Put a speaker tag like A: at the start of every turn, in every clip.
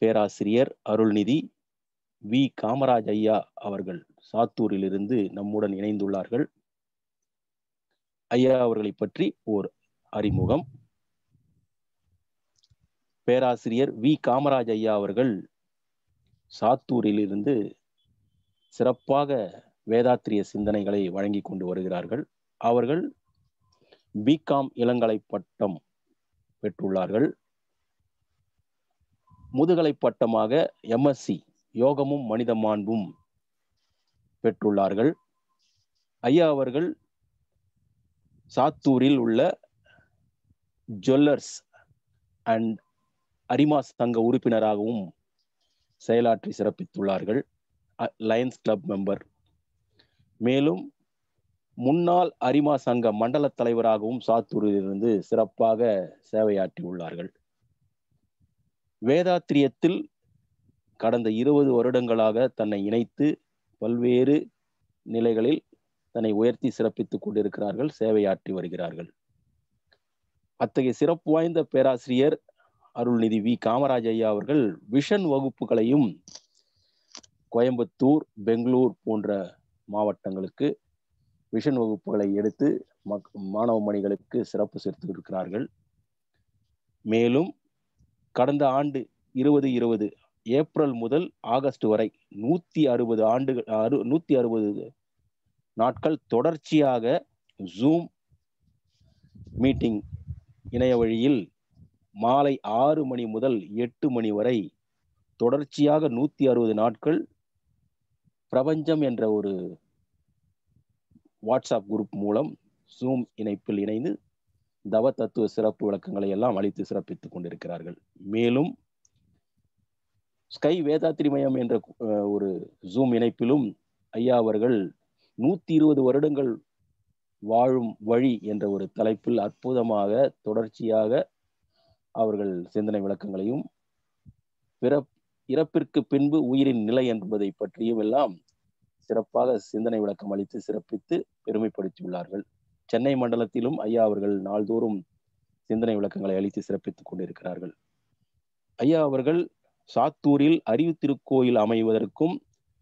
A: பேராசிரியர் அருள்நிதி வி காமராஜ் ஐயா அவர்கள் சாத்தூரிலிருந்து நம்முடன் இணைந்துள்ளார்கள் ஐயா அவர்களை பற்றி ஓர் அறிமுகம் பேராசிரியர் வி காமராஜ் ஐயா அவர்கள் சாத்தூரிலிருந்து சிறப்பாக வேதாத்திரிய சிந்தனைகளை வழங்கி கொண்டு வருகிறார்கள் அவர்கள் பிகாம் இளங்கலை பட்டம் பெற்றுள்ளார்கள் முதுகலை பட்டமாக எம்எஸ்சி யோகமும் மனித மாண்பும் பெற்றுள்ளார்கள் ஐயா அவர்கள் சாத்தூரில் உள்ள ஜுவல்லர்ஸ் அண்ட் அரிமா சங்க உறுப்பினராகவும் செயலாற்றி சிறப்பித்துள்ளார்கள் லயன்ஸ் கிளப் மெம்பர் மேலும் முன்னாள் அரிமா சங்க மண்டல தலைவராகவும் சாத்தூரிலிருந்து சிறப்பாக சேவையாற்றி உள்ளார்கள் வேதாத்திரியத்தில் கடந்த இருபது வருடங்களாக தன்னை இணைத்து பல்வேறு நிலைகளில் தன்னை உயர்த்தி சிறப்பித்துக் கொண்டிருக்கிறார்கள் சேவையாற்றி வருகிறார்கள் அத்தகைய சிறப்பு வாய்ந்த பேராசிரியர் அருள்நிதி வி காமராஜ் ஐயா அவர்கள் விஷன் வகுப்புகளையும் கோயம்புத்தூர் பெங்களூர் போன்ற மாவட்டங்களுக்கு விஷன் வகுப்புகளை எடுத்து மக் மாணவ மணிகளுக்கு சிறப்பு சேர்த்து இருக்கிறார்கள் மேலும் கடந்த ஆண்டு இருபது இருபது ஏப்ரல் முதல் ஆகஸ்ட் வரை நூத்தி அறுபது ஆண்டுகள் அறு நூத்தி அறுபது நாட்கள் தொடர்ச்சியாக ஜூம் மீட்டிங் இணைய வழியில் மாலை ஆறு மணி முதல் எட்டு மணி வரை தொடர்ச்சியாக நூத்தி அறுபது நாட்கள் பிரபஞ்சம் என்ற ஒரு வாட்ஸ்அப் குரூப் மூலம் ஜூம் இணைப்பில் இணைந்து தவ தத்துவ சிறப்பு விளக்கங்களை எல்லாம் அளித்து சிறப்பித்துக் கொண்டிருக்கிறார்கள் மேலும் ஸ்கை வேதாத்திரி மயம் என்ற ஒரு ஜூம் இணைப்பிலும் ஐயா அவர்கள் நூத்தி இருபது வருடங்கள் வாழும் வழி என்ற ஒரு தலைப்பில் அற்புதமாக தொடர்ச்சியாக அவர்கள் சிந்தனை விளக்கங்களையும் பிற இறப்பிற்கு பின்பு உயிரின் நிலை என்பதை பற்றியும் எல்லாம் சிறப்பாக சிந்தனை விளக்கம் அளித்து சிறப்பித்து பெருமைப்படுத்தியுள்ளார்கள் சென்னை மண்டலத்திலும் ஐயா அவர்கள் நாள்தோறும் சிந்தனை விளக்கங்களை அளித்து சிறப்பித்துக் கொண்டிருக்கிறார்கள் ஐயா அவர்கள் சாத்தூரில் அறிவு திருக்கோயில் அமைவதற்கும்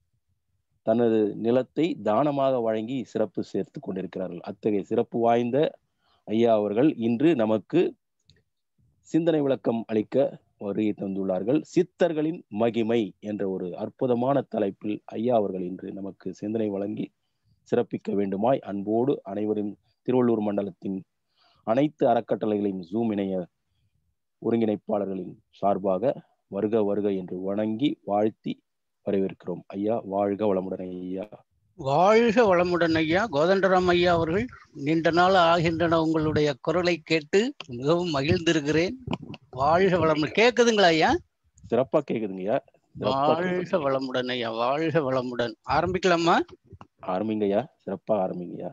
A: தனது நிலத்தை தானமாக வழங்கி சிறப்பு சேர்த்து கொண்டிருக்கிறார்கள் அத்தகைய சிறப்பு வாய்ந்த ஐயா அவர்கள் இன்று நமக்கு சிந்தனை விளக்கம் அளிக்க வருகை தந்துள்ளார்கள் சித்தர்களின் மகிமை என்ற ஒரு அற்புதமான தலைப்பில் ஐயா அவர்கள் இன்று நமக்கு சிந்தனை வழங்கி சிறப்பிக்க வேண்டுமாய் அன்போடு அனைவரும் திருவள்ளூர் மண்டலத்தின் அனைத்து அறக்கட்டளைகளின் ஜூம் இணைய ஒருங்கிணைப்பாளர்களின் சார்பாக வருக வருக என்று வணங்கி வாழ்த்தி வரவேற்கிறோம் ஐயா வாழ்க வளமுடன் ஐயா
B: வாழ்க வளமுடன் ஐயா கோதண்டராம் ஐயா அவர்கள் நீண்ட நாள் ஆகின்றன உங்களுடைய குரலை கேட்டு மிகவும் மகிழ்ந்திருக்கிறேன் வாழ்க வளமுடன் கேக்குதுங்களா ஐயா
A: சிறப்பா கேக்குதுங்க ஐயா
B: வாழ்க வளமுடன் ஐயா வாழ்க வளமுடன் ஆரம்பிக்கலாமா
A: ஆரம்பிங்க ஐயா சிறப்பா ஆரம்பிங்க ஐயா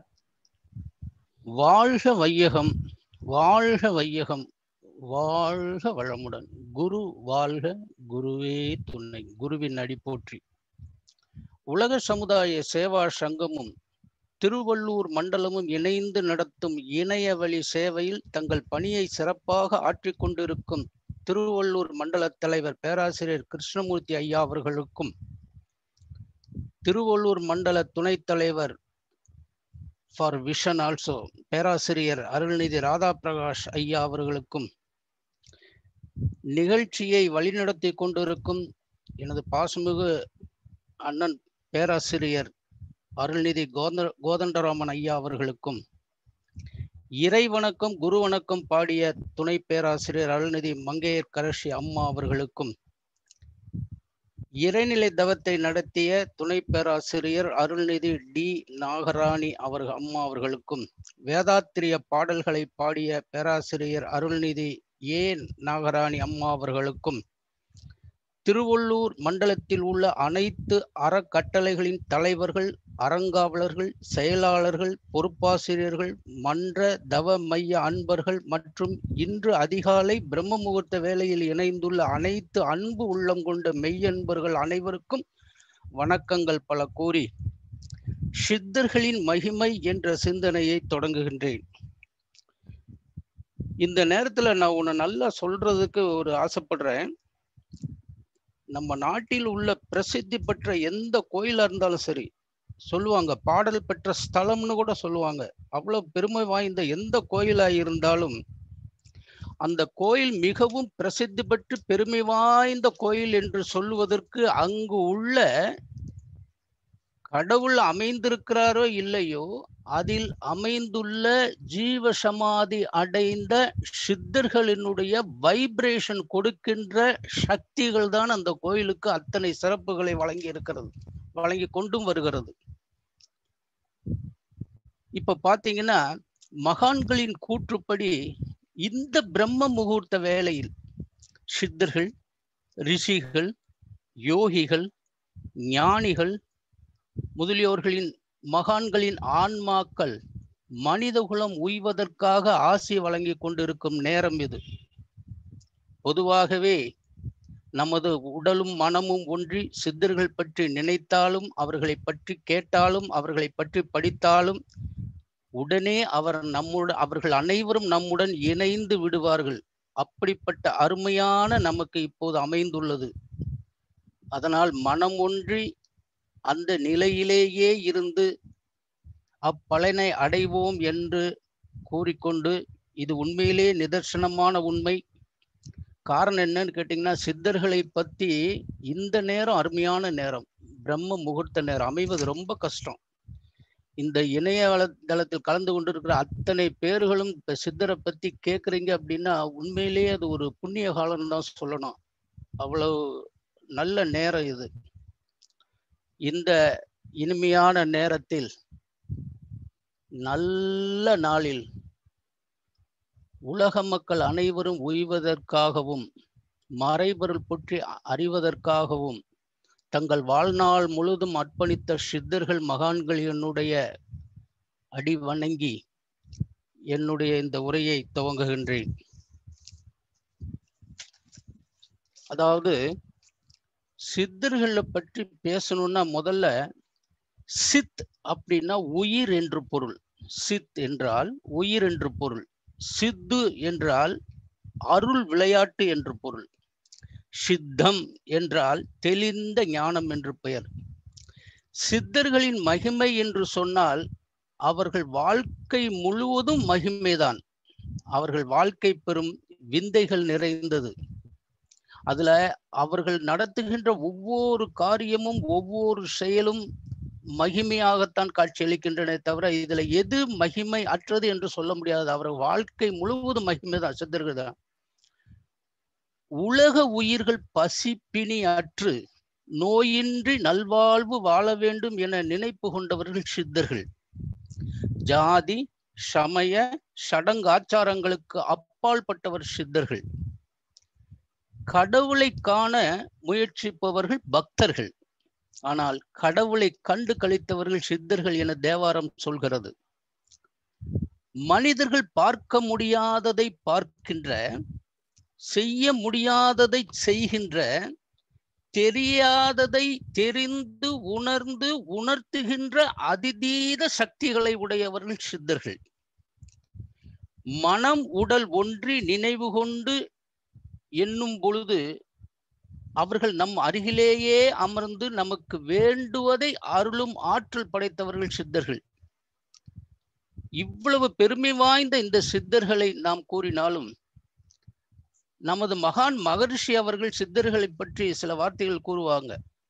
B: வாழ்க வையகம் வாழ்க வையகம் வாழ்க வளமுடன் குரு வாழ்க குருவே துணை குருவின் அடி போற்றி உலக சமுதாய சேவா சங்கமும் திருவள்ளூர் மண்டலமும் இணைந்து நடத்தும் இணைய வழி சேவையில் தங்கள் பணியை சிறப்பாக ஆற்றிக் கொண்டிருக்கும் திருவள்ளூர் மண்டல தலைவர் பேராசிரியர் கிருஷ்ணமூர்த்தி ஐயா அவர்களுக்கும் திருவள்ளூர் மண்டல துணைத் தலைவர் ஃபார் விஷன் ஆல்சோ பேராசிரியர் அருள்நிதி ராதா பிரகாஷ் ஐயா அவர்களுக்கும் நிகழ்ச்சியை வழிநடத்தி கொண்டிருக்கும் எனது பாசமிகு அண்ணன் பேராசிரியர் அருள்நிதி கோத கோதண்டராமன் ஐயா அவர்களுக்கும் இறை வணக்கம் குரு வணக்கம் பாடிய துணை பேராசிரியர் அருள்நிதி மங்கையர் கரஷி அம்மா அவர்களுக்கும் இறைநிலை தவத்தை நடத்திய துணை பேராசிரியர் அருள்நிதி டி நாகராணி அவர்கள் அம்மா அவர்களுக்கும் வேதாத்திரிய பாடல்களை பாடிய பேராசிரியர் அருள்நிதி ஏ நாகராணி அம்மா அவர்களுக்கும் திருவள்ளூர் மண்டலத்தில் உள்ள அனைத்து அறக்கட்டளைகளின் தலைவர்கள் அறங்காவலர்கள் செயலாளர்கள் பொறுப்பாசிரியர்கள் மன்ற தவ மைய அன்பர்கள் மற்றும் இன்று அதிகாலை பிரம்ம முகூர்த்த வேளையில் இணைந்துள்ள அனைத்து அன்பு உள்ளம் கொண்ட மெய்யன்பர்கள் அனைவருக்கும் வணக்கங்கள் பல கூறி சித்தர்களின் மகிமை என்ற சிந்தனையை தொடங்குகின்றேன் இந்த நேரத்துல நான் உன்னை நல்லா சொல்றதுக்கு ஒரு ஆசைப்படுறேன் நம்ம நாட்டில் உள்ள பிரசித்தி பெற்ற எந்த கோயிலா இருந்தாலும் சரி சொல்லுவாங்க பாடல் பெற்ற ஸ்தலம்னு கூட சொல்லுவாங்க அவ்வளவு பெருமை வாய்ந்த எந்த கோயிலா இருந்தாலும் அந்த கோயில் மிகவும் பிரசித்தி பெற்று பெருமை வாய்ந்த கோயில் என்று சொல்லுவதற்கு அங்கு உள்ள கடவுள் அமைந்திருக்கிறாரோ இல்லையோ அதில் அமைந்துள்ள ஜீவ சமாதி அடைந்த சித்தர்களினுடைய வைப்ரேஷன் கொடுக்கின்ற சக்திகள் தான் அந்த கோயிலுக்கு அத்தனை சிறப்புகளை வழங்கி இருக்கிறது வழங்கி கொண்டும் வருகிறது இப்ப பாத்தீங்கன்னா மகான்களின் கூற்றுப்படி இந்த பிரம்ம முகூர்த்த வேளையில் சித்தர்கள் ரிஷிகள் யோகிகள் ஞானிகள் முதலியோர்களின் மகான்களின் ஆன்மாக்கள் மனிதகுலம் உய்வதற்காக ஆசி வழங்கி கொண்டிருக்கும் நேரம் இது பொதுவாகவே நமது உடலும் மனமும் ஒன்றி சித்தர்கள் பற்றி நினைத்தாலும் அவர்களை பற்றி கேட்டாலும் அவர்களை பற்றி படித்தாலும் உடனே அவர் நம்முடன் அவர்கள் அனைவரும் நம்முடன் இணைந்து விடுவார்கள் அப்படிப்பட்ட அருமையான நமக்கு இப்போது அமைந்துள்ளது அதனால் மனம் ஒன்றி அந்த நிலையிலேயே இருந்து அப்பலனை அடைவோம் என்று கூறிக்கொண்டு இது உண்மையிலே நிதர்சனமான உண்மை காரணம் என்னன்னு கேட்டிங்கன்னா சித்தர்களை பற்றி இந்த நேரம் அருமையான நேரம் பிரம்ம முகூர்த்த நேரம் அமைவது ரொம்ப கஷ்டம் இந்த இணையதளத்தில் கலந்து கொண்டிருக்கிற அத்தனை பேர்களும் இப்ப சித்தரை பத்தி கேட்குறீங்க அப்படின்னா உண்மையிலேயே அது ஒரு புண்ணிய காலம் தான் சொல்லணும் அவ்வளவு நல்ல நேரம் இது இந்த இனிமையான நேரத்தில் நல்ல நாளில் உலக மக்கள் அனைவரும் உய்வதற்காகவும் மறைபொருள் பற்றி அறிவதற்காகவும் தங்கள் வாழ்நாள் முழுதும் அர்ப்பணித்த சித்தர்கள் மகான்கள் என்னுடைய அடி வணங்கி என்னுடைய இந்த உரையை துவங்குகின்றேன் அதாவது சித்தர்களை பற்றி பேசணும்னா முதல்ல சித் அப்படின்னா உயிர் என்று பொருள் சித் என்றால் உயிர் என்று பொருள் சித்து என்றால் அருள் விளையாட்டு என்று பொருள் சித்தம் என்றால் தெளிந்த ஞானம் என்று பெயர் சித்தர்களின் மகிமை என்று சொன்னால் அவர்கள் வாழ்க்கை முழுவதும் மகிமைதான் அவர்கள் வாழ்க்கை பெறும் விந்தைகள் நிறைந்தது அதுல அவர்கள் நடத்துகின்ற ஒவ்வொரு காரியமும் ஒவ்வொரு செயலும் மகிமையாகத்தான் காட்சியளிக்கின்றன தவிர இதுல எது மகிமை அற்றது என்று சொல்ல முடியாது அவர் வாழ்க்கை முழுவதும் மகிமை தான் சித்தர்கள் தான் உலக உயிர்கள் பசி பிணி அற்று நோயின்றி நல்வாழ்வு வாழ வேண்டும் என நினைப்பு கொண்டவர்கள் சித்தர்கள் ஜாதி சமய சடங்காச்சாரங்களுக்கு அப்பாற்பட்டவர் சித்தர்கள் கடவுளை காண முயற்சிப்பவர்கள் பக்தர்கள் ஆனால் கடவுளை கண்டு கழித்தவர்கள் சித்தர்கள் என தேவாரம் சொல்கிறது மனிதர்கள் பார்க்க முடியாததை பார்க்கின்ற செய்ய முடியாததை செய்கின்ற தெரியாததை தெரிந்து உணர்ந்து உணர்த்துகின்ற அதிதீத சக்திகளை உடையவர்கள் சித்தர்கள் மனம் உடல் ஒன்றி நினைவு கொண்டு என்னும் பொழுது அவர்கள் நம் அருகிலேயே அமர்ந்து நமக்கு வேண்டுவதை அருளும் ஆற்றல் படைத்தவர்கள் சித்தர்கள் இவ்வளவு பெருமை வாய்ந்த இந்த சித்தர்களை நாம் கூறினாலும் நமது மகான் மகரிஷி அவர்கள் சித்தர்களை பற்றி சில வார்த்தைகள் கூறுவாங்க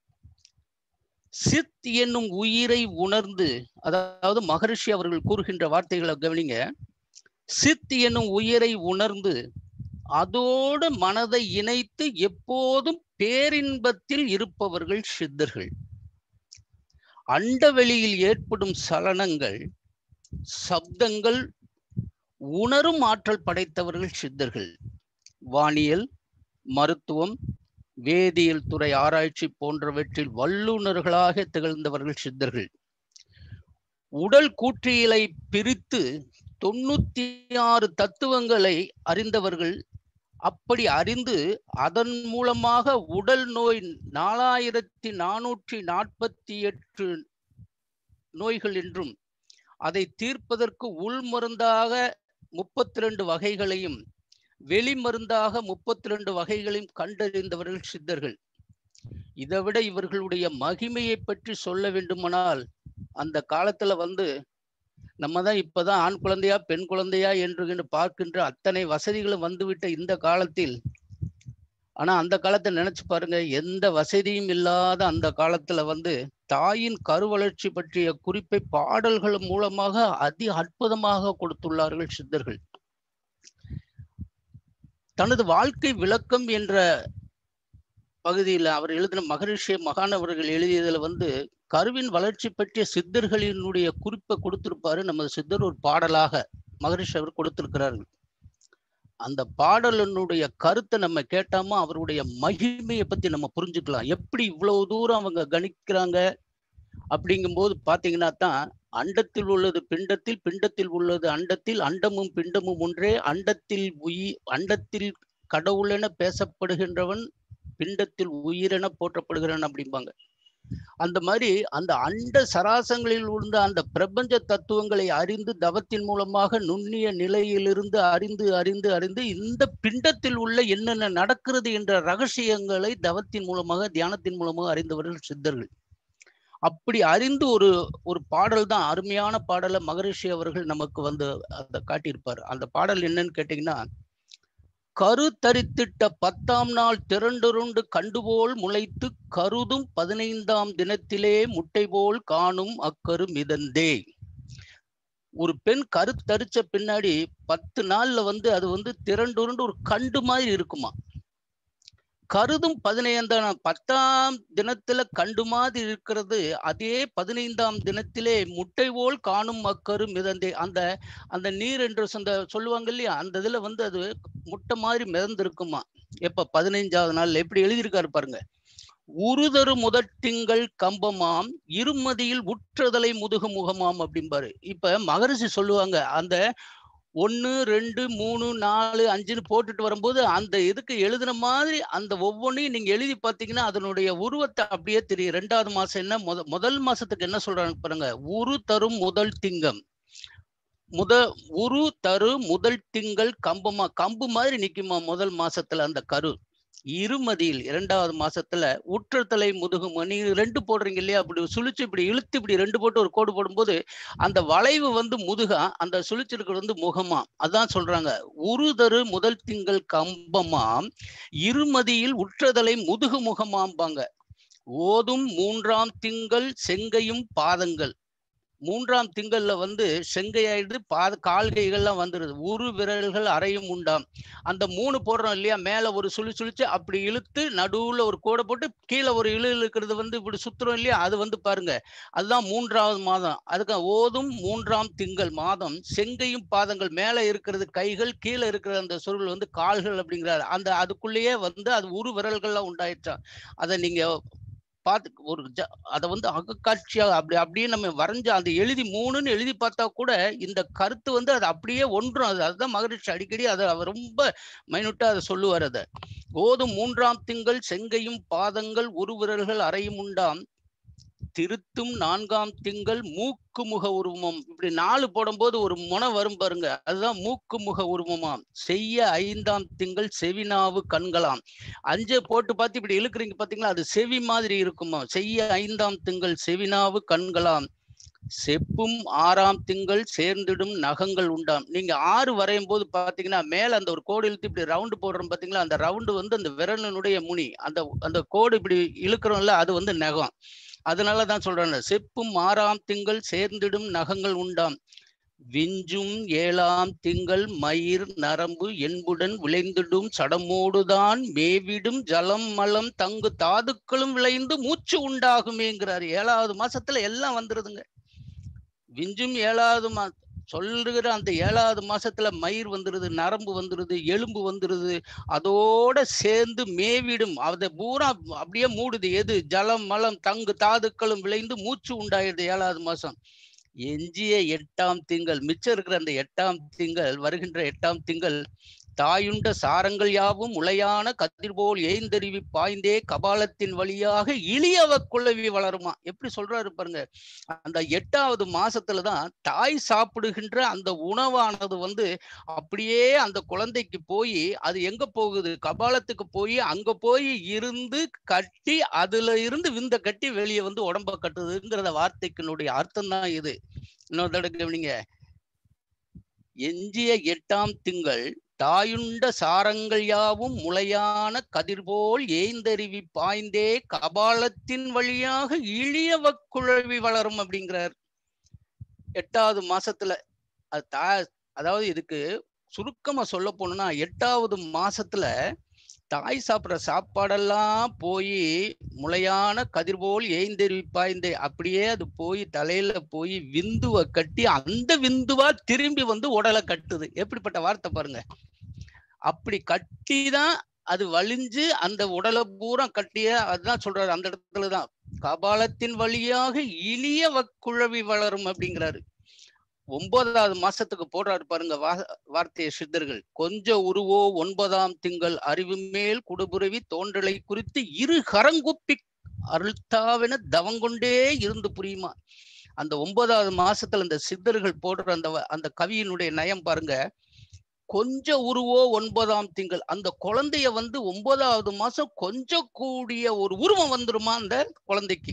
B: சித் என்னும் உயிரை உணர்ந்து அதாவது மகரிஷி அவர்கள் கூறுகின்ற வார்த்தைகளை கவனிங்க சித் என்னும் உயிரை உணர்ந்து அதோடு மனதை இணைத்து எப்போதும் பேரின்பத்தில் இருப்பவர்கள் சித்தர்கள் அண்டவெளியில் ஏற்படும் சலனங்கள் சப்தங்கள் உணரும் ஆற்றல் படைத்தவர்கள் சித்தர்கள் வானியல் மருத்துவம் வேதியியல் துறை ஆராய்ச்சி போன்றவற்றில் வல்லுநர்களாக திகழ்ந்தவர்கள் சித்தர்கள் உடல் கூற்றியலை பிரித்து தொண்ணூத்தி ஆறு தத்துவங்களை அறிந்தவர்கள் அப்படி அறிந்து அதன் மூலமாக உடல் நோய் நாலாயிரத்தி நானூற்றி நாற்பத்தி எட்டு நோய்கள் என்றும் அதை தீர்ப்பதற்கு உள் மருந்தாக முப்பத்தி ரெண்டு வகைகளையும் வெளி மருந்தாக முப்பத்தி ரெண்டு வகைகளையும் கண்டறிந்தவர்கள் சித்தர்கள் இதை விட இவர்களுடைய மகிமையை பற்றி சொல்ல வேண்டுமானால் அந்த காலத்துல வந்து நம்ம தான் இப்பதான் ஆண் குழந்தையா பெண் குழந்தையா என்று பார்க்கின்ற அத்தனை வசதிகளும் வந்துவிட்ட இந்த காலத்தில் ஆனா அந்த காலத்தை நினைச்சு பாருங்க எந்த வசதியும் இல்லாத அந்த காலத்துல வந்து தாயின் கருவளர்ச்சி பற்றிய குறிப்பை பாடல்கள் மூலமாக அதி அற்புதமாக கொடுத்துள்ளார்கள் சித்தர்கள் தனது வாழ்க்கை விளக்கம் என்ற பகுதியில் அவர் எழுதின மகரிஷி மகான் அவர்கள் எழுதியதுல வந்து கருவின் வளர்ச்சி பற்றிய சித்தர்களினுடைய குறிப்பை கொடுத்திருப்பாரு நமது சித்தர் ஒரு பாடலாக மகரிஷி அவர் கொடுத்திருக்கிறார்கள் அந்த பாடலினுடைய கருத்தை நம்ம கேட்டாமோ அவருடைய மகிமையை பத்தி நம்ம புரிஞ்சுக்கலாம் எப்படி இவ்வளவு தூரம் அவங்க கணிக்கிறாங்க அப்படிங்கும்போது பாத்தீங்கன்னா தான் அண்டத்தில் உள்ளது பிண்டத்தில் பிண்டத்தில் உள்ளது அண்டத்தில் அண்டமும் பிண்டமும் ஒன்றே அண்டத்தில் உயிர் அண்டத்தில் கடவுளென பேசப்படுகின்றவன் பிண்டத்தில் உயிரென போற்றப்படுகிறான் அப்படிம்பாங்க அந்த மாதிரி அந்த அண்ட சராசங்களில் உள்ள அந்த பிரபஞ்ச தத்துவங்களை அறிந்து தவத்தின் மூலமாக நுண்ணிய நிலையிலிருந்து அறிந்து அறிந்து அறிந்து இந்த பிண்டத்தில் உள்ள என்னென்ன நடக்கிறது என்ற ரகசியங்களை தவத்தின் மூலமாக தியானத்தின் மூலமாக அறிந்தவர்கள் சித்தர்கள் அப்படி அறிந்து ஒரு ஒரு பாடல் தான் அருமையான பாடலை மகரிஷி அவர்கள் நமக்கு வந்து அதை காட்டியிருப்பார் அந்த பாடல் என்னன்னு கேட்டீங்கன்னா கரு தரித்திட்ட பத்தாம் நாள் திரண்டுருண்டு கண்டுபோல் முளைத்து கருதும் பதினைந்தாம் தினத்திலே முட்டை போல் காணும் அக்கரு மிதந்தே ஒரு பெண் கரு தரிச்ச பின்னாடி பத்து நாள்ல வந்து அது வந்து திரண்டுருண்டு ஒரு கண்டு மாதிரி இருக்குமா கருதும் பதினைந்தாம் பத்தாம் தினத்துல கண்டு மாதிரி இருக்கிறது அதே பதினைந்தாம் தினத்திலே முட்டை போல் காணும் மக்கரு மிதந்தே அந்த அந்த நீர் என்று சொந்த சொல்லுவாங்க இல்லையா அந்த இதுல வந்து அது முட்டை மாதிரி மிதந்திருக்குமா எப்ப பதினைஞ்சாவது நாள்ல எப்படி எழுதியிருக்காரு பாருங்க உருதரு முதட்டிங்கள் கம்பமாம் இருமதியில் உற்றதலை முதுகு முகமாம் அப்படிம்பாரு இப்ப மகரிஷி சொல்லுவாங்க அந்த ஒன்று ரெண்டு மூணு நாலு அஞ்சுன்னு போட்டுட்டு வரும்போது அந்த இதுக்கு எழுதின மாதிரி அந்த ஒவ்வொன்றையும் நீங்க எழுதி பார்த்தீங்கன்னா அதனுடைய உருவத்தை அப்படியே தெரியும் ரெண்டாவது மாசம் என்ன முத முதல் மாசத்துக்கு என்ன சொல்றாங்க பாருங்க உரு தரும் முதல் திங்கம் முத உரு தரு முதல் திங்கள் கம்பமா கம்பு மாதிரி நிக்குமா முதல் மாசத்துல அந்த கரு இருமதியில் இரண்டாவது மாசத்துல உற்றத்தலை முதுகுமா நீங்க ரெண்டு போடுறீங்க இல்லையா அப்படி சுழிச்சு இப்படி இழுத்து இப்படி ரெண்டு போட்டு ஒரு கோடு போடும்போது அந்த வளைவு வந்து முதுகா அந்த சுழிச்சிருக்கிறது வந்து முகமா அதான் சொல்றாங்க உருதரு முதல் திங்கள் கம்பமாம் இருமதியில் உற்றதலை முதுகு முகமாம்பாங்க ஓதும் மூன்றாம் திங்கள் செங்கையும் பாதங்கள் மூன்றாம் திங்கள்ல வந்து செங்கையாயிடுது பாத கால்கைகள்லாம் வந்துடுது உரு விரல்கள் அறையும் உண்டாம் அந்த மூணு போடுறோம் இல்லையா மேல ஒரு சுழி சுழிச்சு அப்படி இழுத்து நடுவுல ஒரு கோடை போட்டு கீழே ஒரு இழு இழுக்கிறது வந்து இப்படி சுத்துறோம் இல்லையா அது வந்து பாருங்க அதுதான் மூன்றாவது மாதம் அதுக்கு ஓதும் மூன்றாம் திங்கள் மாதம் செங்கையும் பாதங்கள் மேல இருக்கிறது கைகள் கீழே இருக்கிற அந்த சொருள் வந்து கால்கள் அப்படிங்கிறாரு அந்த அதுக்குள்ளேயே வந்து அது உரு விரல்கள்லாம் உண்டாயிடுச்சா அதை நீங்க பார்த்து ஒரு ஜ அதை வந்து அகக்காட்சியாக அப்படி அப்படியே நம்ம வரைஞ்சு அந்த எழுதி மூணுன்னு எழுதி பார்த்தா கூட இந்த கருத்து வந்து அது அப்படியே ஒன்றும் அது அதுதான் மகரிஷி அடிக்கடி அதை அவர் ரொம்ப மைனூட்டா அதை சொல்லுவார் அதை ஓதும் மூன்றாம் திங்கள் செங்கையும் பாதங்கள் உருவிரல்கள் அறையும் உண்டாம் திருத்தும் நான்காம் திங்கள் மூக்கு முக உருவமம் இப்படி நாலு போடும்போது ஒரு முனை வரும் பாருங்க அதுதான் மூக்கு முக உருவமாம் செய்ய ஐந்தாம் திங்கள் செவினாவு கண்களாம் அஞ்சு போட்டு பார்த்து இப்படி இழுக்கிறீங்க பாத்தீங்களா அது செவி மாதிரி இருக்குமா செய்ய ஐந்தாம் திங்கள் செவினாவு கண்களாம் செப்பும் ஆறாம் திங்கள் சேர்ந்திடும் நகங்கள் உண்டாம் நீங்க ஆறு வரையும் போது பாத்தீங்கன்னா மேல அந்த ஒரு கோடு இழுத்து இப்படி ரவுண்டு போடுறோம் பாத்தீங்களா அந்த ரவுண்டு வந்து அந்த விரலினுடைய முனி அந்த அந்த கோடு இப்படி இழுக்கிறோம்ல அது வந்து நகம் அதனாலதான் சொல்றாங்க செப்பும் ஆறாம் திங்கள் சேர்ந்திடும் நகங்கள் உண்டாம் விஞ்சும் ஏழாம் திங்கள் மயிர் நரம்பு என்புடன் விளைந்திடும் சடமோடுதான் மேவிடும் ஜலம் மலம் தங்கு தாதுக்களும் விளைந்து மூச்சு உண்டாகுமேங்கிறாரு ஏழாவது மாசத்துல எல்லாம் வந்துருதுங்க விஞ்சும் ஏழாவது மா சொல்லுகிற அந்த ஏழாவது மாசத்துல மயிர் வந்துருது நரம்பு வந்துருது எலும்பு வந்துருது அதோட சேர்ந்து மேவிடும் அதை பூரா அப்படியே மூடுது எது ஜலம் மலம் தங்கு தாதுக்களும் விளைந்து மூச்சு உண்டாயிடுது ஏழாவது மாசம் எஞ்சிய எட்டாம் திங்கள் மிச்சம் இருக்கிற அந்த எட்டாம் திங்கள் வருகின்ற எட்டாம் திங்கள் தாயுண்ட சாரங்கள் யாவும் முளையான கதிர்போல் ஏய்ந்தருவி பாய்ந்தே கபாலத்தின் வழியாக இளியவ குழவி வளருமா எப்படி சொல்றாரு பாருங்க அந்த எட்டாவது மாசத்துலதான் தாய் சாப்பிடுகின்ற அந்த உணவானது வந்து அப்படியே அந்த குழந்தைக்கு போய் அது எங்க போகுது கபாலத்துக்கு போய் அங்க போய் இருந்து கட்டி அதுல இருந்து விந்த கட்டி வெளியே வந்து உடம்ப கட்டுதுங்கிறத வார்த்தைக்கினுடைய அர்த்தம் தான் இது இன்னொரு தடவை கவனிங்க எஞ்சிய எட்டாம் திங்கள் தாயுண்ட சாரங்கள் யாவும் முளையான கதிர்போல் ஏய்ந்தருவி பாய்ந்தே கபாலத்தின் வழியாக இழியவ குழவி வளரும் அப்படிங்கிறார் எட்டாவது மாசத்துல அது தா அதாவது இதுக்கு சுருக்கமா சொல்ல போனோம்னா எட்டாவது மாசத்துல தாய் சாப்பிட்ற சாப்பாடெல்லாம் போய் முளையான கதிர் போல் ஏய்ந்தெருவி பாய்ந்தே அப்படியே அது போய் தலையில போய் விந்துவை கட்டி அந்த விந்துவா திரும்பி வந்து உடலை கட்டுது எப்படிப்பட்ட வார்த்தை பாருங்க அப்படி கட்டி தான் அது வலிஞ்சு அந்த உடலை பூரா கட்டிய அதுதான் சொல்றாரு அந்த இடத்துலதான் கபாலத்தின் வழியாக இளிய வக்குழவி வளரும் அப்படிங்கிறாரு ஒன்பதாவது மாசத்துக்கு போடுறாரு பாருங்க வா வார்த்தைய சித்தர்கள் கொஞ்ச உருவோ ஒன்பதாம் திங்கள் அறிவு மேல் குடுபுரவி தோன்றலை குறித்து இரு கரங்குப்பி அருள்தாவென தவங்கொண்டே இருந்து புரியுமா அந்த ஒன்பதாவது மாசத்துல இந்த சித்தர்கள் போடுற அந்த அந்த கவியினுடைய நயம் பாருங்க கொஞ்ச உருவோ ஒன்பதாம் திங்கள் அந்த குழந்தைய வந்து ஒன்பதாவது மாசம் கொஞ்சம் கூடிய ஒரு உருவம் வந்துருமா அந்த குழந்தைக்கு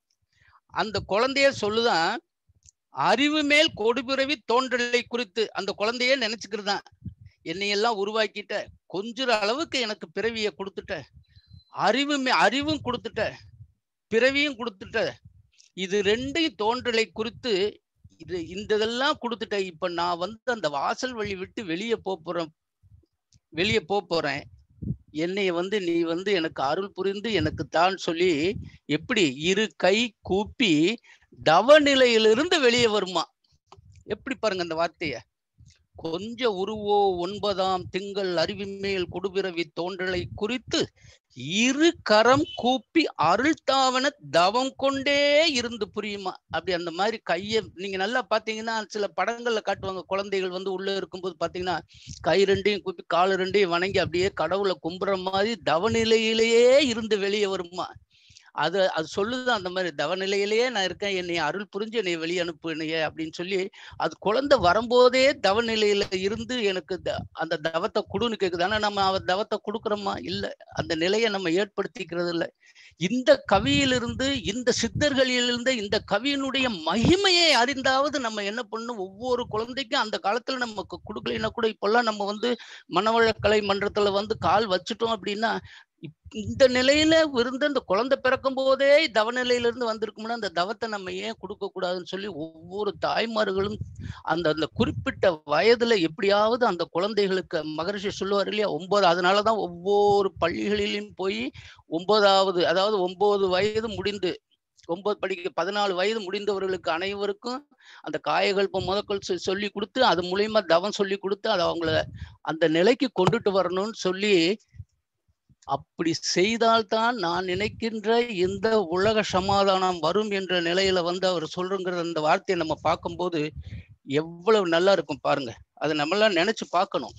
B: அந்த குழந்தைய சொல்லுதான் அறிவு மேல் கொடுபிறவி தோன்றலை குறித்து அந்த குழந்தையே நினைச்சுக்கிறது தான் என்னையெல்லாம் உருவாக்கிட்ட கொஞ்சம் அளவுக்கு எனக்கு பிறவியை கொடுத்துட்ட அறிவு அறிவும் கொடுத்துட்ட பிறவியும் கொடுத்துட்ட இது ரெண்டையும் தோன்றலை குறித்து இது இந்த இதெல்லாம் கொடுத்துட்ட இப்ப நான் வந்து அந்த வாசல் வழி விட்டு வெளியே போறேன் வெளியே போறேன் என்னைய வந்து நீ வந்து எனக்கு அருள் புரிந்து எனக்கு தான் சொல்லி எப்படி இரு கை கூப்பி தவ நிலையிலிருந்து வெளியே வருமா எப்படி பாருங்க அந்த வார்த்தைய கொஞ்ச உருவோ ஒன்பதாம் திங்கள் அறிவி மேல் கொடுபிறவி தோன்றலை குறித்து இரு கரம் கூப்பி அருள் தாவன தவம் கொண்டே இருந்து புரியுமா அப்படி அந்த மாதிரி கைய நீங்க நல்லா பாத்தீங்கன்னா சில படங்கள்ல காட்டுவாங்க குழந்தைகள் வந்து உள்ள இருக்கும்போது பாத்தீங்கன்னா கை ரெண்டையும் கூப்பி கால் ரெண்டையும் வணங்கி அப்படியே கடவுளை கும்புற மாதிரி தவநிலையிலேயே இருந்து வெளியே வருமா அது அது சொல்லுது அந்த மாதிரி தவநிலையிலேயே நான் இருக்கேன் என்னை அருள் புரிஞ்சு என்னை வெளியே அனுப்புனையே அப்படின்னு சொல்லி அது குழந்தை வரும்போதே தவநிலையில இருந்து எனக்கு அந்த தவத்தை கொடுன்னு கேக்குது ஆனா நம்ம அவ தவத்தை கொடுக்குறோமா இல்ல அந்த நிலையை நம்ம ஏற்படுத்திக்கிறது இல்லை இந்த கவியிலிருந்து இந்த சித்தர்களிலிருந்து இந்த கவியினுடைய மகிமையை அறிந்தாவது நம்ம என்ன பண்ணணும் ஒவ்வொரு குழந்தைக்கும் அந்த காலத்துல நமக்கு கொடுக்கலைன்னா கூட இப்பெல்லாம் நம்ம வந்து மனவளக்கலை மன்றத்துல வந்து கால் வச்சுட்டோம் அப்படின்னா இந்த நிலையில இருந்து அந்த குழந்தை பிறக்கும் போதே தவநிலையில இருந்து வந்திருக்கும்னா அந்த தவத்தை நம்ம ஏன் கொடுக்க கூடாதுன்னு சொல்லி ஒவ்வொரு தாய்மார்களும் அந்த அந்த குறிப்பிட்ட வயதுல எப்படியாவது அந்த குழந்தைகளுக்கு மகரிஷி சொல்லுவார் இல்லையா ஒன்பது அதனாலதான் ஒவ்வொரு பள்ளிகளிலும் போய் ஒன்பதாவது அதாவது ஒன்பது வயது முடிந்து ஒன்பது படிக்க பதினாலு வயது முடிந்தவர்களுக்கு அனைவருக்கும் அந்த காயகல்பம் முதற்கொள் சொல்லி கொடுத்து அது மூலியமா தவம் சொல்லி கொடுத்து அதை அவங்கள அந்த நிலைக்கு கொண்டுட்டு வரணும்னு சொல்லி அப்படி செய்தால்தான் நான் நினைக்கின்ற இந்த உலக சமாதானம் வரும் என்ற நிலையில வந்து அவர் சொல்றங்கிற அந்த வார்த்தையை நம்ம பார்க்கும்போது எவ்வளவு நல்லா இருக்கும் பாருங்க அதை நம்மளாம் நினைச்சு பார்க்கணும்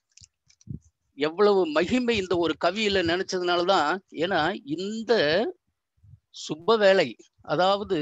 B: எவ்வளவு மகிமை இந்த ஒரு கவியில நினைச்சதுனாலதான் ஏன்னா இந்த சுப வேலை அதாவது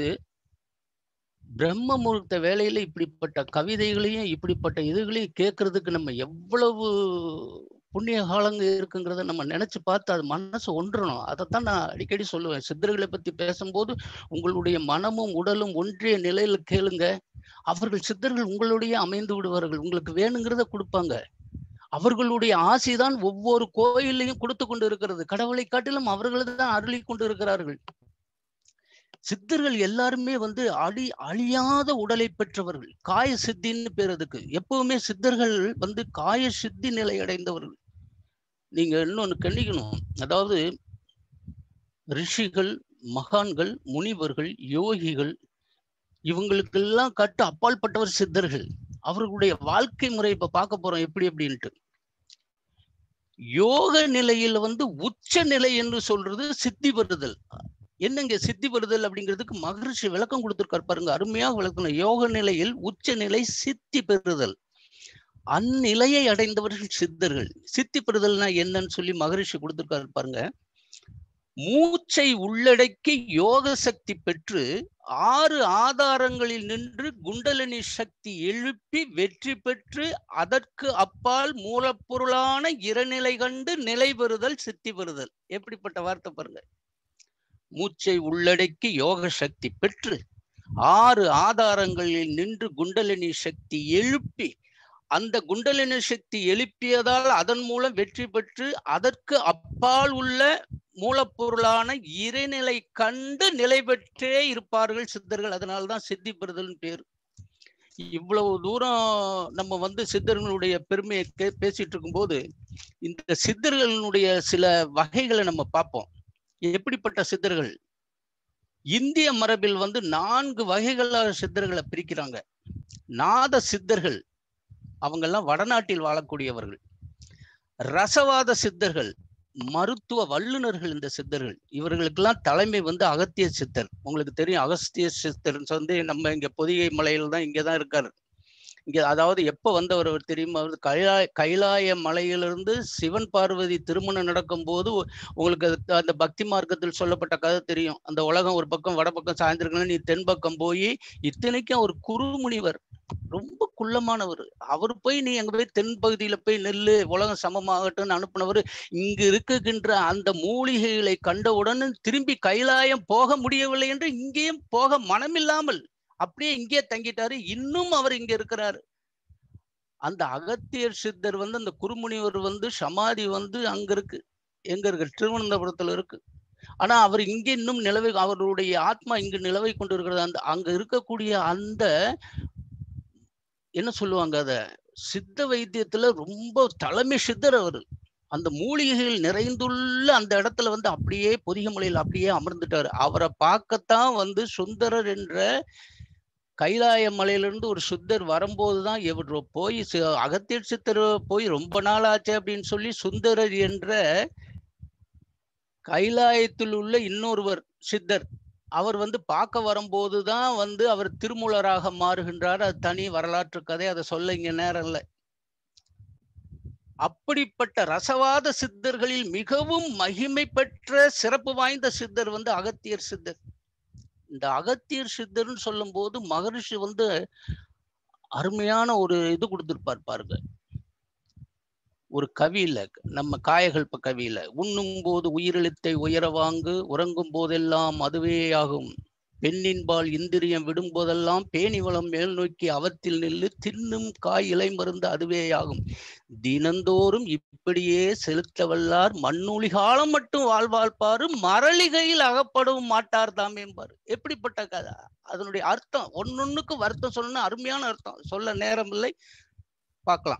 B: பிரம்ம முகூர்த்த வேலையில இப்படிப்பட்ட கவிதைகளையும் இப்படிப்பட்ட இதுகளையும் கேட்கறதுக்கு நம்ம எவ்வளவு புண்ணிய காலங்க இருக்குங்கிறத நம்ம நினைச்சு பார்த்து அது மனசு ஒன்றணும் அதைத்தான் நான் அடிக்கடி சொல்லுவேன் சித்தர்களை பத்தி பேசும்போது உங்களுடைய மனமும் உடலும் ஒன்றிய நிலையில கேளுங்க அவர்கள் சித்தர்கள் உங்களுடைய அமைந்து விடுவார்கள் உங்களுக்கு வேணுங்கிறத கொடுப்பாங்க அவர்களுடைய ஆசைதான் ஒவ்வொரு கோயிலையும் கொடுத்து கொண்டு இருக்கிறது கடவுளை காட்டிலும் அவர்கள் தான் அருளி கொண்டு இருக்கிறார்கள் சித்தர்கள் எல்லாருமே வந்து அழி அழியாத உடலை பெற்றவர்கள் காய சித்தின்னு பேர் அதுக்கு எப்பவுமே சித்தர்கள் வந்து காய சித்தி நிலை அடைந்தவர்கள் நீங்க இன்னொன்னு கண்டிக்கணும் அதாவது ரிஷிகள் மகான்கள் முனிவர்கள் யோகிகள் இவங்களுக்கெல்லாம் கட்டு அப்பாற்பட்டவர் சித்தர்கள் அவர்களுடைய வாழ்க்கை முறை இப்ப பார்க்க போறோம் எப்படி அப்படின்ட்டு யோக நிலையில வந்து உச்ச நிலை என்று சொல்றது சித்தி பெறுதல் என்னங்க சித்தி பெறுதல் அப்படிங்கிறதுக்கு மகரிஷி விளக்கம் கொடுத்திருக்காரு பாருங்க அருமையாக விளக்கணும் யோக நிலையில் உச்ச நிலை சித்தி பெறுதல் அந்நிலையை அடைந்தவர்கள் சித்தர்கள் சித்தி பெறுதல்னா என்னன்னு சொல்லி மகரிஷி கொடுத்திருக்காரு பாருங்க மூச்சை உள்ளடக்கி யோக சக்தி பெற்று ஆறு ஆதாரங்களில் நின்று குண்டலினி சக்தி எழுப்பி வெற்றி பெற்று அதற்கு அப்பால் மூலப்பொருளான இறைநிலை கண்டு நிலை பெறுதல் சித்தி பெறுதல் எப்படிப்பட்ட வார்த்தை பாருங்க மூச்சை உள்ளடக்கி யோக சக்தி பெற்று ஆறு ஆதாரங்களில் நின்று குண்டலினி சக்தி எழுப்பி அந்த குண்டலினி சக்தி எழுப்பியதால் அதன் மூலம் வெற்றி பெற்று அதற்கு அப்பால் உள்ள மூலப்பொருளான இறைநிலை கண்டு நிலை பெற்றே இருப்பார்கள் சித்தர்கள் அதனால்தான் சித்தி பெறுதல் பேர் இவ்வளவு தூரம் நம்ம வந்து சித்தர்களுடைய பெருமையை கே- பேசிட்டு இருக்கும்போது இந்த சித்தர்களுடைய சில வகைகளை நம்ம பார்ப்போம் எப்படிப்பட்ட சித்தர்கள் இந்திய மரபில் வந்து நான்கு வகைகளாக சித்தர்களை பிரிக்கிறாங்க நாத சித்தர்கள் அவங்கெல்லாம் வடநாட்டில் வாழக்கூடியவர்கள் ரசவாத சித்தர்கள் மருத்துவ வல்லுநர்கள் இந்த சித்தர்கள் இவர்களுக்கெல்லாம் தலைமை வந்து அகத்திய சித்தர் உங்களுக்கு தெரியும் அகஸ்திய சித்தர் வந்து நம்ம இங்க பொதிகை மலையில தான் இங்கதான் இருக்காரு இங்க அதாவது எப்ப வந்தவர் அவர் தெரியுமா அவர் கைலாய கைலாய மலையிலிருந்து சிவன் பார்வதி திருமணம் நடக்கும் போது உங்களுக்கு அது- அந்த பக்தி மார்க்கத்தில் சொல்லப்பட்ட கதை தெரியும் அந்த உலகம் ஒரு பக்கம் வட பக்கம் சாய்ந்திருக்கணும் நீ தென் பக்கம் போய் இத்தனைக்கும் ஒரு குறுமுனிவர் ரொம்ப குள்ளமானவர் அவர் போய் நீ அங்க போய் தென் பகுதியில போய் நெல்லு உலகம் சமமாகட்டும்னு அனுப்புனவர் இங்கு இருக்குகின்ற அந்த மூலிகைகளை கண்டவுடன் திரும்பி கைலாயம் போக முடியவில்லை என்று இங்கேயும் போக மனமில்லாமல் அப்படியே இங்கே தங்கிட்டாரு இன்னும் அவர் இங்க இருக்கிறாரு அந்த அகத்தியர் சித்தர் வந்து அந்த குருமுனிவர் வந்து சமாதி வந்து அங்க இருக்கு எங்க இருக்கு திருவனந்தபுரத்துல இருக்கு ஆனா அவர் இங்க இன்னும் நிலவை அவருடைய ஆத்மா இங்கு நிலவை கொண்டு இருக்கிறது அந்த அங்க இருக்கக்கூடிய அந்த என்ன சொல்லுவாங்க அத சித்த வைத்தியத்துல ரொம்ப தலைமை சித்தர் அவரு அந்த மூலிகைகள் நிறைந்துள்ள அந்த இடத்துல வந்து அப்படியே பொதிகை மலையில் அப்படியே அமர்ந்துட்டாரு அவரை பார்க்கத்தான் வந்து சுந்தரர் என்ற கைலாய மலையிலிருந்து ஒரு சித்தர் வரும்போதுதான் இவர் போய் சி- அகத்தியர் சித்தர் போய் ரொம்ப நாள் ஆச்சு அப்படின்னு சொல்லி சுந்தரர் என்ற கைலாயத்தில் உள்ள இன்னொருவர் சித்தர் அவர் வந்து பார்க்க வரும்போது தான் வந்து அவர் திருமூலராக மாறுகின்றார் அது தனி வரலாற்று கதை அதை சொல்ல இங்க நேரம் இல்லை அப்படிப்பட்ட ரசவாத சித்தர்களில் மிகவும் மகிமை பெற்ற சிறப்பு வாய்ந்த சித்தர் வந்து அகத்தியர் சித்தர் இந்த அகத்தியர் சித்தர்னு சொல்லும்போது மகரிஷி வந்து அருமையான ஒரு இது கொடுத்திருப்பார் பாருங்க ஒரு கவியில நம்ம காயகல்ப கவியில உண்ணும் போது உயிரெழுத்தை உயர வாங்கு உறங்கும் போதெல்லாம் அதுவே ஆகும் பெண்ணின்பால் இந்திரியம் விடும் போதெல்லாம் பேணி வளம் மேல் நோக்கி அவத்தில் நில்லு தின்னும் காய் இலை மருந்து அதுவே ஆகும் தினந்தோறும் இப்படியே செலுத்த வல்லார் மண்ணூழி காலம் மட்டும் வாழ்வாழ்ப்பாரு மரளிகையில் அகப்படவும் மாட்டார் தாம் என்பார் எப்படிப்பட்ட கதை அதனுடைய அர்த்தம் ஒன்னொன்னுக்கு வருத்தம் சொல்லணும் அருமையான அர்த்தம் சொல்ல நேரம் இல்லை பார்க்கலாம்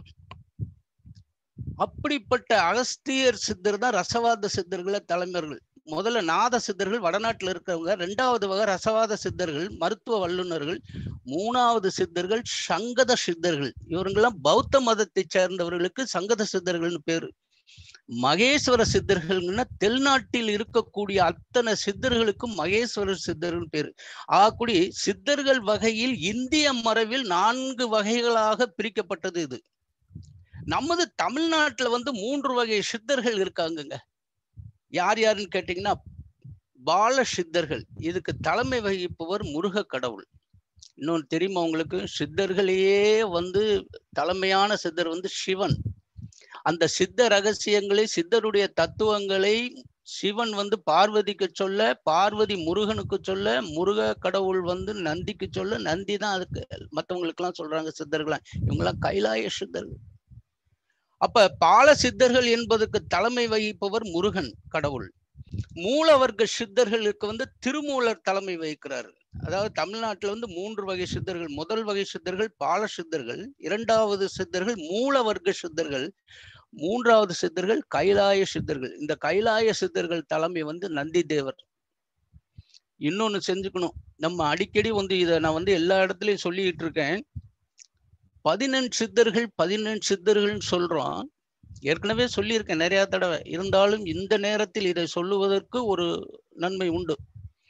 B: அப்படிப்பட்ட அகஸ்தியர் சித்தர் தான் ரசவாத சித்தர்களை தலைவர்கள் முதல்ல நாத சித்தர்கள் வடநாட்டுல இருக்கிறவங்க ரெண்டாவது வகை ரசவாத சித்தர்கள் மருத்துவ வல்லுநர்கள் மூணாவது சித்தர்கள் சங்கத சித்தர்கள் இவங்கெல்லாம் பௌத்த மதத்தை சேர்ந்தவர்களுக்கு சங்கத சித்தர்கள்னு பேரு மகேஸ்வர சித்தர்கள்னா தென்னாட்டில் இருக்கக்கூடிய அத்தனை சித்தர்களுக்கும் மகேஸ்வர சித்தர்கள் பேரு ஆகக்கூடி சித்தர்கள் வகையில் இந்திய மரபில் நான்கு வகைகளாக பிரிக்கப்பட்டது இது நமது தமிழ்நாட்டுல வந்து மூன்று வகை சித்தர்கள் இருக்காங்கங்க யார் யாருன்னு கேட்டீங்கன்னா பால சித்தர்கள் இதுக்கு தலைமை வகிப்பவர் முருக கடவுள் இன்னொன்று தெரியுமா உங்களுக்கு சித்தர்களையே வந்து தலைமையான சித்தர் வந்து சிவன் அந்த சித்த ரகசியங்களை சித்தருடைய தத்துவங்களை சிவன் வந்து பார்வதிக்கு சொல்ல பார்வதி முருகனுக்கு சொல்ல முருக கடவுள் வந்து நந்திக்கு சொல்ல நந்தி தான் அதுக்கு மற்றவங்களுக்கு எல்லாம் சொல்றாங்க சித்தர்களா இவங்கெல்லாம் கைலாய சித்தர்கள் அப்ப பால சித்தர்கள் என்பதுக்கு தலைமை வகிப்பவர் முருகன் கடவுள் மூலவர்க்க சித்தர்களுக்கு வந்து திருமூலர் தலைமை வகிக்கிறார் அதாவது தமிழ்நாட்டுல வந்து மூன்று வகை சித்தர்கள் முதல் வகை சித்தர்கள் பால சித்தர்கள் இரண்டாவது சித்தர்கள் மூலவர்க்க சித்தர்கள் மூன்றாவது சித்தர்கள் கைலாய சித்தர்கள் இந்த கைலாய சித்தர்கள் தலைமை வந்து நந்தி தேவர் இன்னொன்னு செஞ்சுக்கணும் நம்ம அடிக்கடி வந்து இதை நான் வந்து எல்லா இடத்துலயும் சொல்லிட்டு இருக்கேன் பதினெண் சித்தர்கள் பதினெண் சித்தர்கள்னு சொல்றோம் ஏற்கனவே சொல்லியிருக்கேன் நிறைய தடவை இருந்தாலும் இந்த நேரத்தில் இதை சொல்லுவதற்கு ஒரு நன்மை உண்டு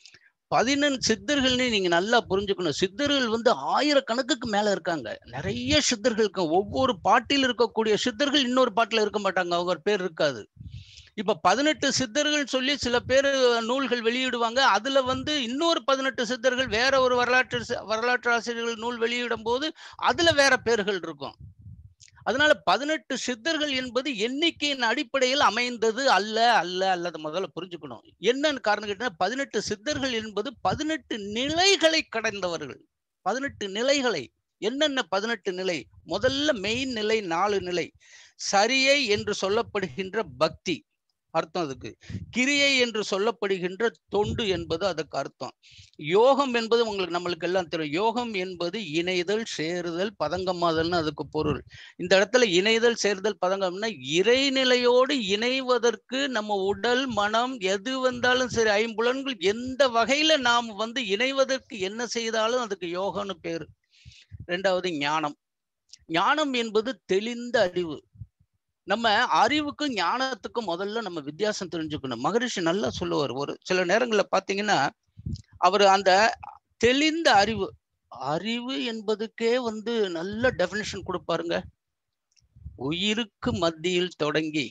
B: பதினெண் சித்தர்கள்னு நீங்க நல்லா புரிஞ்சுக்கணும் சித்தர்கள் வந்து ஆயிரக்கணக்குக்கு மேல இருக்காங்க நிறைய சித்தர்கள் இருக்காங்க ஒவ்வொரு பாட்டில் இருக்கக்கூடிய சித்தர்கள் இன்னொரு பாட்டில் இருக்க மாட்டாங்க அவங்க ஒரு பேர் இருக்காது இப்ப பதினெட்டு சித்தர்கள் சொல்லி சில பேர் நூல்கள் வெளியிடுவாங்க அதுல வந்து இன்னொரு பதினெட்டு சித்தர்கள் வேற ஒரு வரலாற்று சி- வரலாற்று ஆசிரியர்கள் நூல் வெளியிடும் போது அதுல வேற பேர்கள் இருக்கும் அதனால பதினெட்டு சித்தர்கள் என்பது எண்ணிக்கையின் அடிப்படையில் அமைந்தது அல்ல அல்ல அல்லது முதல்ல புரிஞ்சுக்கணும் என்னன்னு காரணம் கேட்டீங்கன்னா பதினெட்டு சித்தர்கள் என்பது பதினெட்டு நிலைகளை கடந்தவர்கள் பதினெட்டு நிலைகளை என்னென்ன பதினெட்டு நிலை முதல்ல மெயின் நிலை நாலு நிலை சரியை என்று சொல்லப்படுகின்ற பக்தி அர்த்தம் அதுக்கு கிரியை என்று சொல்லப்படுகின்ற தொண்டு என்பது அதுக்கு அர்த்தம் யோகம் என்பது உங்களுக்கு நம்மளுக்கு எல்லாம் தெரியும் யோகம் என்பது இணைதல் சேருதல் பதங்கமாதல்னு அதுக்கு பொருள் இந்த இடத்துல இணைதல் சேருதல் பதங்கம்னா இறைநிலையோடு இணைவதற்கு நம்ம உடல் மனம் எது வந்தாலும் சரி ஐம்புலன்கள் எந்த வகையில நாம் வந்து இணைவதற்கு என்ன செய்தாலும் அதுக்கு யோகம்னு பேரு ரெண்டாவது ஞானம் ஞானம் என்பது தெளிந்த அறிவு நம்ம அறிவுக்கும் ஞானத்துக்கும் முதல்ல நம்ம வித்தியாசம் தெரிஞ்சுக்கணும் மகரிஷி நல்லா சொல்லுவார் ஒரு சில நேரங்கள்ல பாத்தீங்கன்னா அவர் அந்த தெளிந்த அறிவு அறிவு என்பதுக்கே வந்து நல்ல டெபினிஷன் கொடுப்பாருங்க உயிருக்கு மத்தியில் தொடங்கி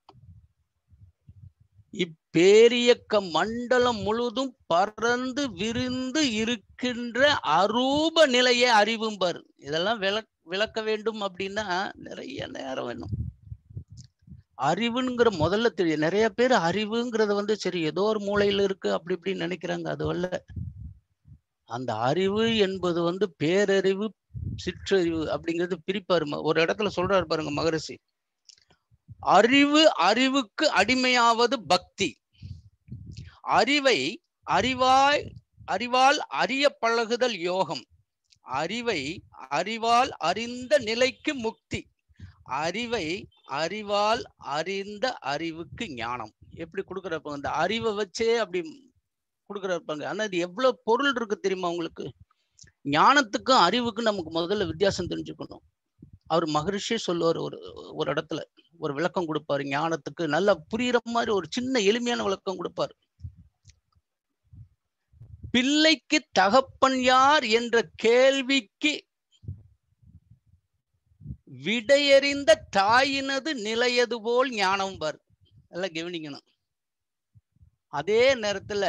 B: இப்பேரியக்க மண்டலம் முழுதும் பறந்து விரிந்து இருக்கின்ற அரூப நிலையே அறிவும்பார் இதெல்லாம் விளக் விளக்க வேண்டும் அப்படின்னா நிறைய நேரம் வேணும் அறிவுங்கிற முதல்ல தெரியும் நிறைய பேர் அறிவுங்கிறத வந்து சரி ஏதோ ஒரு மூலையில இருக்கு அப்படி இப்படின்னு நினைக்கிறாங்க அது அல்ல அந்த அறிவு என்பது வந்து பேரறிவு சிற்றறிவு அப்படிங்கிறது பிரிப்பாரு ம- ஒரு இடத்துல சொல்றாரு பாருங்க மகரிஷி அறிவு அறிவுக்கு அடிமையாவது பக்தி அறிவை அறிவாய் அறிவால் அறிய பழகுதல் யோகம் அறிவை அறிவால் அறிந்த நிலைக்கு முக்தி அறிவை அறிவால் அறிந்த அறிவுக்கு ஞானம் எப்படி கொடுக்குறப்ப அந்த அறிவை வச்சே அப்படி கொடுக்குறப்பாங்க ஆனா இது எவ்வளவு பொருள் இருக்கு தெரியுமா உங்களுக்கு ஞானத்துக்கும் அறிவுக்கும் நமக்கு முதல்ல வித்தியாசம் தெரிஞ்சுக்கணும் அவர் மகரிஷியே சொல்லுவார் ஒரு ஒரு இடத்துல ஒரு விளக்கம் கொடுப்பாரு ஞானத்துக்கு நல்லா புரியுற மாதிரி ஒரு சின்ன எளிமையான விளக்கம் கொடுப்பாரு பிள்ளைக்கு தகப்பன் யார் என்ற கேள்விக்கு விடையறிந்த தாயினது நிலையது போல் ஞானம் பார் எல்லாம் கவனிக்கணும் அதே நேரத்துல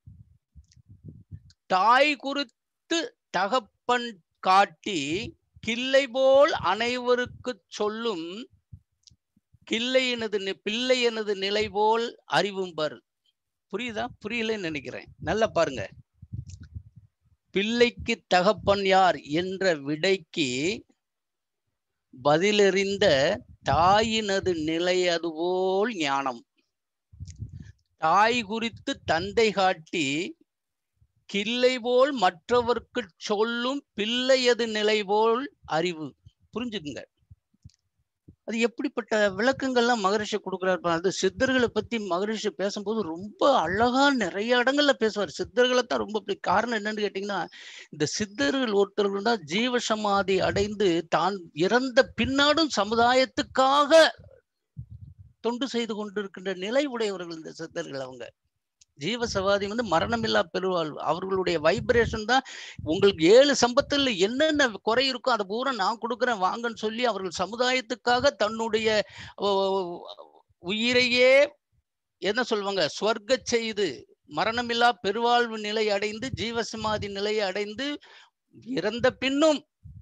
B: தாய் குறித்து தகப்பன் காட்டி கிள்ளை போல் அனைவருக்கு சொல்லும் கிள்ளையினது நி- பிள்ளையினது நிலை போல் அறிவும் பார் புரியுதா புரியலன்னு நினைக்கிறேன் நல்லா பாருங்க பிள்ளைக்கு தகப்பன் யார் என்ற விடைக்கு பதிலறிந்த தாயினது நிலை அதுபோல் ஞானம் தாய் குறித்து தந்தை காட்டி கிள்ளை போல் மற்றவர்க்கு சொல்லும் பிள்ளையது நிலை போல் அறிவு புரிஞ்சுக்குங்க அது எப்படிப்பட்ட விளக்கங்கள்லாம் மகரிஷி கொடுக்குறாரு பாருங்க. அது சித்தர்களை பத்தி மகரிஷி பேசும்போது ரொம்ப அழகா நிறைய இடங்கள்ல பேசுவார் சித்தர்களை தான் ரொம்ப பிடி- காரணம் என்னன்னு கேட்டீங்கன்னா இந்த சித்தர்கள் ஒருத்தர்கள் தான் ஜீவ சமாதி அடைந்து தான் இறந்த பின்னாடும் சமுதாயத்துக்காக தொண்டு செய்து கொண்டிருக்கின்ற நிலை உடையவர்கள் இந்த சித்தர்கள் அவங்க ஜீவ சமாதி வந்து மரணமில்லா பெருவாழ்வு அவர்களுடைய வைப்ரேஷன் தான் உங்களுக்கு ஏழு சம்பத்துல என்னென்ன குறை இருக்கோ அதை பூரா நான் கொடுக்குறேன் வாங்கன்னு சொல்லி அவர்கள் சமுதாயத்துக்காக தன்னுடைய ஓ, உயிரையே என்ன சொல்லுவாங்க ஸ்வர்க்க செய்து மரணமில்லா பெருவாழ்வு நிலை அடைந்து ஜீவசமாதி நிலையை அடைந்து இறந்த பின்னும்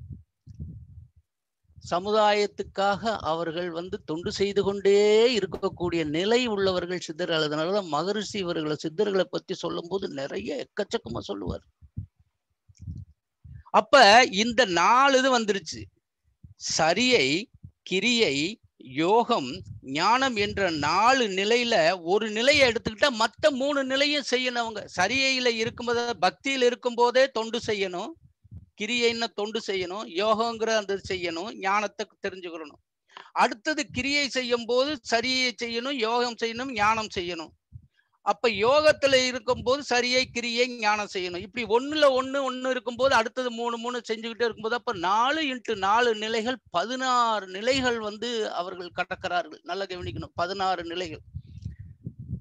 B: சமுதாயத்துக்காக அவர்கள் வந்து தொண்டு செய்து கொண்டே இருக்கக்கூடிய நிலை உள்ளவர்கள் சித்தர்கள் அதனாலதான் மகரிஷி இவர்களை சித்தர்களை பத்தி சொல்லும்போது நிறைய எக்கச்சக்கமா சொல்லுவார் அப்ப இந்த நாலு இது வந்துருச்சு சரியை கிரியை யோகம் ஞானம் என்ற நாலு நிலையில ஒரு நிலையை எடுத்துக்கிட்டா மத்த மூணு நிலையும் செய்யணும் அவங்க சரியையில இருக்கும்போது பக்தியில இருக்கும் போதே தொண்டு செய்யணும் கிரியைன்னு தொண்டு செய்யணும் யோகங்கிற அந்த இது செய்யணும் ஞானத்தை தெரிஞ்சுக்கிறணும் அடுத்தது கிரியை செய்யும் போது சரியை செய்யணும் யோகம் செய்யணும் ஞானம் செய்யணும் அப்ப யோகத்துல இருக்கும்போது சரியை கிரியை ஞானம் செய்யணும் இப்படி ஒண்ணுல ஒண்ணு ஒண்ணு இருக்கும்போது அடுத்தது மூணு மூணு செஞ்சுக்கிட்டே இருக்கும்போது அப்ப நாலு இன்ட்டு நாலு நிலைகள் பதினாறு நிலைகள் வந்து அவர்கள் கடக்கிறார்கள் நல்லா கவனிக்கணும் பதினாறு நிலைகள்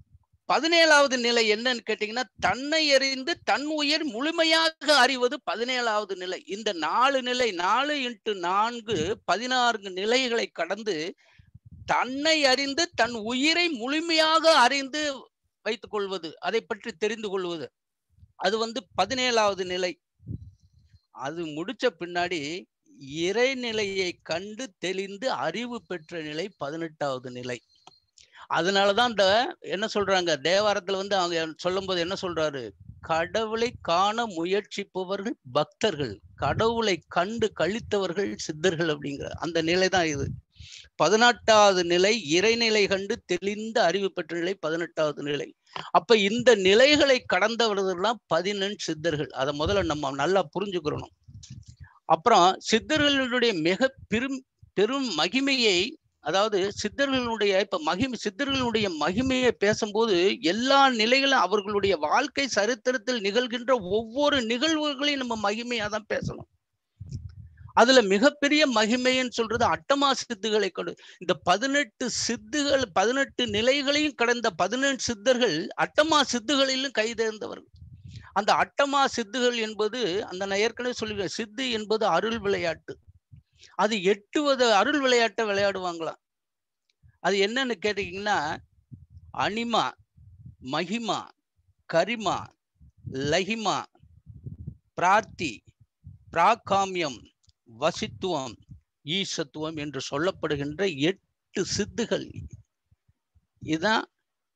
B: பதினேழாவது நிலை என்னன்னு கேட்டீங்கன்னா தன்னை அறிந்து தன் உயிர் முழுமையாக அறிவது பதினேழாவது நிலை இந்த நாலு நிலை நாலு இன்ட்டு நான்கு பதினாறு நிலைகளை கடந்து தன்னை அறிந்து தன் உயிரை முழுமையாக அறிந்து வைத்துக் கொள்வது அதை பற்றி தெரிந்து கொள்வது அது வந்து பதினேழாவது நிலை அது முடிச்ச பின்னாடி இறைநிலையை கண்டு தெளிந்து அறிவு பெற்ற நிலை பதினெட்டாவது நிலை அதனாலதான் இந்த என்ன சொல்றாங்க தேவாரத்துல வந்து அவங்க சொல்லும்போது என்ன சொல்றாரு கடவுளை காண முயற்சிப்பவர்கள் பக்தர்கள் கடவுளை கண்டு கழித்தவர்கள் சித்தர்கள் அப்படிங்கிற அந்த நிலை தான் இது பதினெட்டாவது நிலை இறைநிலை கண்டு தெளிந்த அறிவு பெற்ற நிலை பதினெட்டாவது நிலை அப்ப இந்த நிலைகளை கடந்தவர்கள்லாம் பதினெண் சித்தர்கள் அதை முதல்ல நம்ம நல்லா புரிஞ்சுக்கிறணும் அப்புறம் சித்தர்களுடைய மிக பெரும் பெரும் மகிமையை அதாவது சித்தர்களுடைய இப்ப மகிமை சித்தர்களுடைய மகிமையை பேசும்போது எல்லா நிலைகளும் அவர்களுடைய வாழ்க்கை சரித்திரத்தில் நிகழ்கின்ற ஒவ்வொரு நிகழ்வுகளையும் நம்ம மகிமையா தான் பேசணும் அதுல மிகப்பெரிய மகிமைன்னு சொல்றது அட்டமா சித்துகளை கொண்டு இந்த பதினெட்டு சித்துகள் பதினெட்டு நிலைகளையும் கடந்த பதினெட்டு சித்தர்கள் அட்டமா சித்துகளிலும் கைதேர்ந்தவர்கள் அந்த அட்டமா சித்துகள் என்பது அந்த நான் ஏற்கனவே சொல்லுவேன் சித்து என்பது அருள் விளையாட்டு அது எட்டுவது அருள் விளையாட்டை விளையாடுவாங்களாம் அது என்னன்னு கேட்டீங்கன்னா அனிமா மகிமா கரிமா லஹிமா பிரார்த்தி பிராகாமியம் வசித்துவம் ஈசத்துவம் என்று சொல்லப்படுகின்ற எட்டு சித்துகள் இதுதான்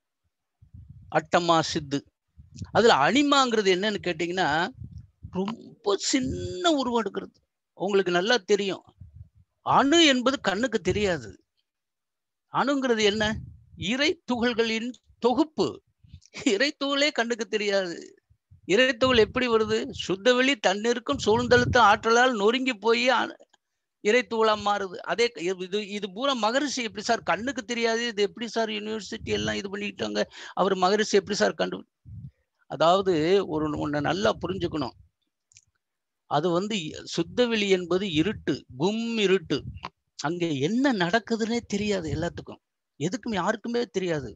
B: அட்டமா சித்து அதுல அனிமாங்கிறது என்னன்னு கேட்டீங்கன்னா ரொம்ப சின்ன உருவம் எடுக்கிறது உங்களுக்கு நல்லா தெரியும் அணு என்பது கண்ணுக்கு தெரியாது அணுங்கிறது என்ன இறை துகள்களின் தொகுப்பு இறை துகளே கண்ணுக்கு தெரியாது இறை துகள் எப்படி வருது சுத்தவெளி தண்ணீருக்கும் சூழ்ந்தழுத்த ஆற்றலால் நொறுங்கி போய் இறை துகளா மாறுது அதே இது இது பூரா மகரிஷி எப்படி சார் கண்ணுக்கு தெரியாது இது எப்படி சார் யூனிவர்சிட்டி எல்லாம் இது பண்ணிக்கிட்டாங்க அவர் மகரிஷி எப்படி சார் கண்டு அதாவது ஒரு ஒன்றை நல்லா புரிஞ்சுக்கணும் அது வந்து சுத்தவெளி என்பது இருட்டு கும் இருட்டு அங்க என்ன நடக்குதுன்னே தெரியாது எல்லாத்துக்கும் எதுக்கும் யாருக்குமே தெரியாது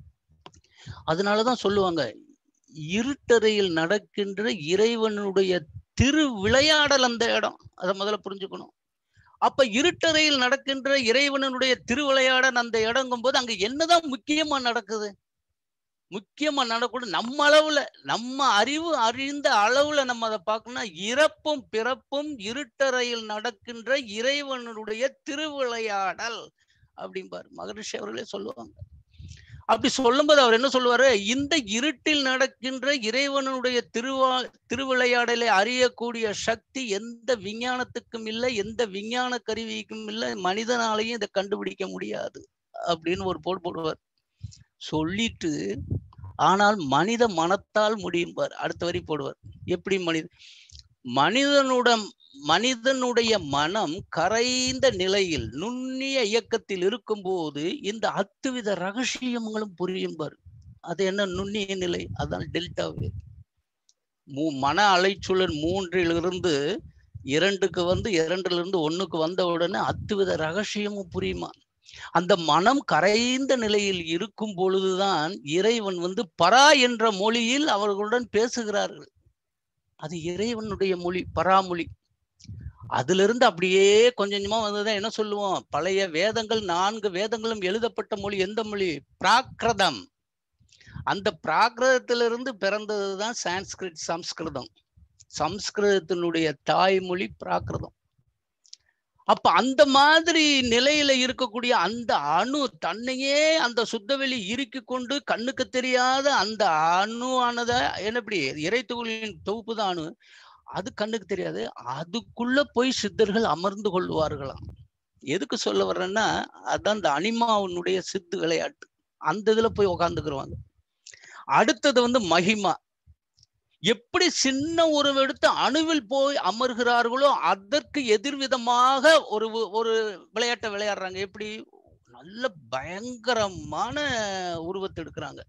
B: அதனாலதான் சொல்லுவாங்க இருட்டறையில் நடக்கின்ற இறைவனுடைய திரு விளையாடல் அந்த இடம் அதை முதல்ல புரிஞ்சுக்கணும் அப்ப இருட்டறையில் நடக்கின்ற இறைவனுடைய திருவிளையாடல் அந்த இடங்கும் போது அங்க என்னதான் முக்கியமா நடக்குது முக்கியமா நடக்கணும் நம்ம அளவுல நம்ம அறிவு அறிந்த அளவுல நம்ம அதை பார்க்கணும்னா இறப்பும் பிறப்பும் இருட்டறையில் நடக்கின்ற இறைவனுடைய திருவிளையாடல் அப்படிம்பாரு மகரிஷி அவர்களே சொல்லுவாங்க அப்படி சொல்லும்போது அவர் என்ன சொல்லுவாரு இந்த இருட்டில் நடக்கின்ற இறைவனுடைய திருவா திருவிளையாடலை அறியக்கூடிய சக்தி எந்த விஞ்ஞானத்துக்கும் இல்லை எந்த விஞ்ஞான கருவிக்கும் இல்லை மனிதனாலையும் இதை கண்டுபிடிக்க முடியாது அப்படின்னு ஒரு போடு போடுவார் சொல்லிட்டு ஆனால் மனித மனத்தால் முடியும்பார் அடுத்த வரி போடுவார் எப்படி மனித மனிதனுடன் மனிதனுடைய மனம் கரைந்த நிலையில் நுண்ணிய இயக்கத்தில் இருக்கும்போது இந்த அத்துவித ரகசியங்களும் புரியும்பார் அது என்ன நுண்ணிய நிலை அதான் டெல்டா வேவ் மூ மன அலைச்சுழல் மூன்றிலிருந்து இரண்டுக்கு வந்து இரண்டுல இருந்து ஒண்ணுக்கு வந்த உடனே அத்துவித ரகசியமும் புரியுமா அந்த மனம் கரைந்த நிலையில் இருக்கும் பொழுதுதான் இறைவன் வந்து பரா என்ற மொழியில் அவர்களுடன் பேசுகிறார்கள் அது இறைவனுடைய மொழி பராமொழி அதுல இருந்து அப்படியே கொஞ்சம் கொஞ்சமா வந்ததுதான் என்ன சொல்லுவோம் பழைய வேதங்கள் நான்கு வேதங்களும் எழுதப்பட்ட மொழி எந்த மொழி பிராகிருதம் அந்த பிராகிருதத்திலிருந்து பிறந்ததுதான் சான்ஸ்கிரிட் சம்ஸ்கிருதம் சம்ஸ்கிருதத்தினுடைய தாய்மொழி பிராகிருதம் அப்ப அந்த மாதிரி நிலையில இருக்கக்கூடிய அந்த அணு தன்னையே அந்த சுத்தவெளி இறுக்கி கொண்டு கண்ணுக்கு தெரியாத அந்த அணு ஆனத என்னப்படி இறைத்துகளின் தொகுப்பு தான் அணு அது கண்ணுக்கு தெரியாது அதுக்குள்ள போய் சித்தர்கள் அமர்ந்து கொள்வார்களாம் எதுக்கு சொல்ல வர்றேன்னா அதான் அந்த அனிமாவுனுடைய சித்து விளையாட்டு அந்த இதுல போய் உக்காந்துக்குருவாங்க அடுத்தது வந்து மகிமா எப்படி சின்ன ஒரு எடுத்து அணுவில் போய் அமர்கிறார்களோ அதற்கு எதிர்விதமாக ஒரு ஒரு விளையாட்டை விளையாடுறாங்க எப்படி நல்ல பயங்கரமான உருவத்தை எடுக்கிறாங்க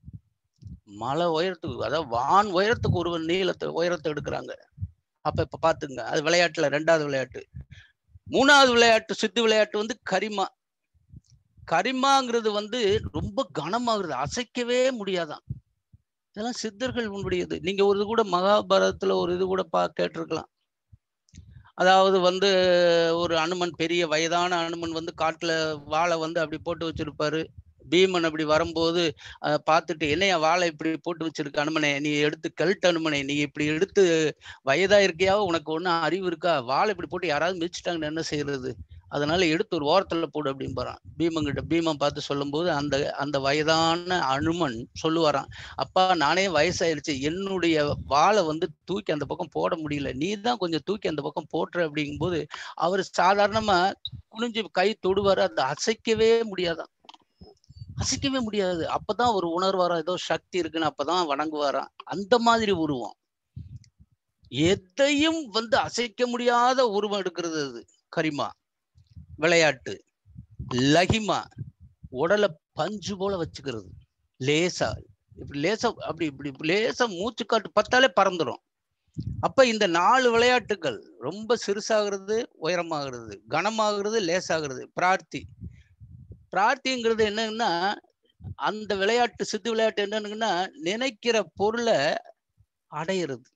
B: மலை உயரத்துக்கு அதாவது வான் உயரத்துக்கு ஒரு நீளத்தை உயரத்தை எடுக்கிறாங்க அப்ப இப்ப பாத்துங்க அது விளையாட்டுல ரெண்டாவது விளையாட்டு மூணாவது விளையாட்டு சித்து விளையாட்டு வந்து கரிமா கரிமாங்கிறது வந்து ரொம்ப கனமாகுது அசைக்கவே முடியாதான் இதெல்லாம் சித்தர்கள் உன்னுடையது நீங்க ஒரு இது கூட மகாபாரதத்துல ஒரு இது கூட பா கேட்டிருக்கலாம் அதாவது வந்து ஒரு அனுமன் பெரிய வயதான அனுமன் வந்து காட்டுல வாழை வந்து அப்படி போட்டு வச்சிருப்பாரு பீமன் அப்படி வரும்போது அஹ், பார்த்துட்டு என்னையா வாழை இப்படி போட்டு வச்சிருக்க அனுமனே நீ எடுத்து கழட்டு அனுமனே நீ இப்படி எடுத்து வயதா இருக்கியா உனக்கு ஒன்றும் அறிவு இருக்கா வாழை இப்படி போட்டு யாராவது மிதிச்சிட்டாங்கன்னு என்ன செய்யறது அதனால எடுத்து ஒரு ஓரத்துல போடு அப்படிம்பாரான் பீமங்கிட்ட பீமன் பார்த்து சொல்லும்போது அந்த அந்த வயதான அனுமன் சொல்லுவாராம் அப்பா நானே வயசாயிருச்சு என்னுடைய வாளை வந்து தூக்கி அந்த பக்கம் போட முடியல நீ தான் கொஞ்சம் தூக்கி அந்த பக்கம் போட்டுற அப்படிங்கும்போது அவர் சாதாரணமா குனிஞ்சு கை தொடுவாரு அந்த அசைக்கவே முடியாதான் அசைக்கவே முடியாது அப்பதான் ஒரு உணர்வாரா ஏதோ சக்தி இருக்குன்னு அப்பதான் வணங்குவாராம் அந்த மாதிரி உருவம் எதையும் வந்து அசைக்க முடியாத உருவம் எடுக்கிறது அது கரிமா விளையாட்டு லகிமா உடலை பஞ்சு போல வச்சுக்கிறது லேசா இப்படி லேசா அப்படி இப்படி லேசா மூச்சு காட்டு பத்தாலே பறந்துடும் அப்ப இந்த நாலு விளையாட்டுகள் ரொம்ப சிறுசாகிறது உயரமாகிறது கனமாகிறது லேசாகிறது பிரார்த்தி பிரார்த்திங்கிறது என்னன்னா அந்த விளையாட்டு சித்து விளையாட்டு என்னன்னா நினைக்கிற பொருளை அடையிறது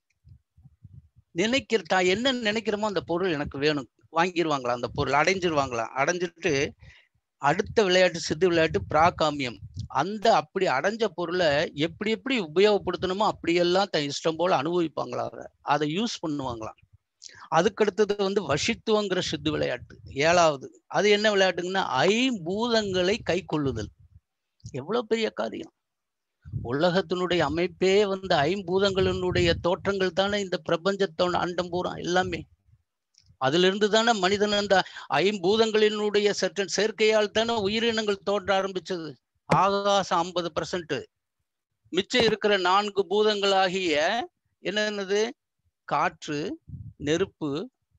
B: நினைக்கிற தான் என்ன நினைக்கிறோமோ அந்த பொருள் எனக்கு வேணும் வாங்கிடுவாங்களா அந்த பொருள் அடைஞ்சிருவாங்களா அடைஞ்சிட்டு அடுத்த விளையாட்டு சித்து விளையாட்டு பிராகாமியம் அந்த அப்படி அடைஞ்ச பொருளை எப்படி எப்படி உபயோகப்படுத்தணுமோ அப்படியெல்லாம் தன் இஷ்டம் போல அனுபவிப்பாங்களா அதை அதை யூஸ் பண்ணுவாங்களாம் அதுக்கடுத்தது வந்து வசித்துவங்கிற சித்து விளையாட்டு ஏழாவது அது என்ன விளையாட்டுங்கன்னா ஐம்பூதங்களை கை கொள்ளுதல் எவ்வளவு பெரிய காரியம் உலகத்தினுடைய அமைப்பே வந்து ஐம்பூதங்களினுடைய தோற்றங்கள் தானே இந்த பிரபஞ்சத்தோட அண்டம் பூரா எல்லாமே அதுல இருந்து தானே மனிதன் அந்த ஐம்பூதங்களினுடைய சற்று சேர்க்கையால் தானே உயிரினங்கள் தோன்ற ஆரம்பிச்சது ஆகாசம் ஐம்பது பர்சன்ட் மிச்சம் இருக்கிற நான்கு பூதங்களாகிய என்னென்னது காற்று நெருப்பு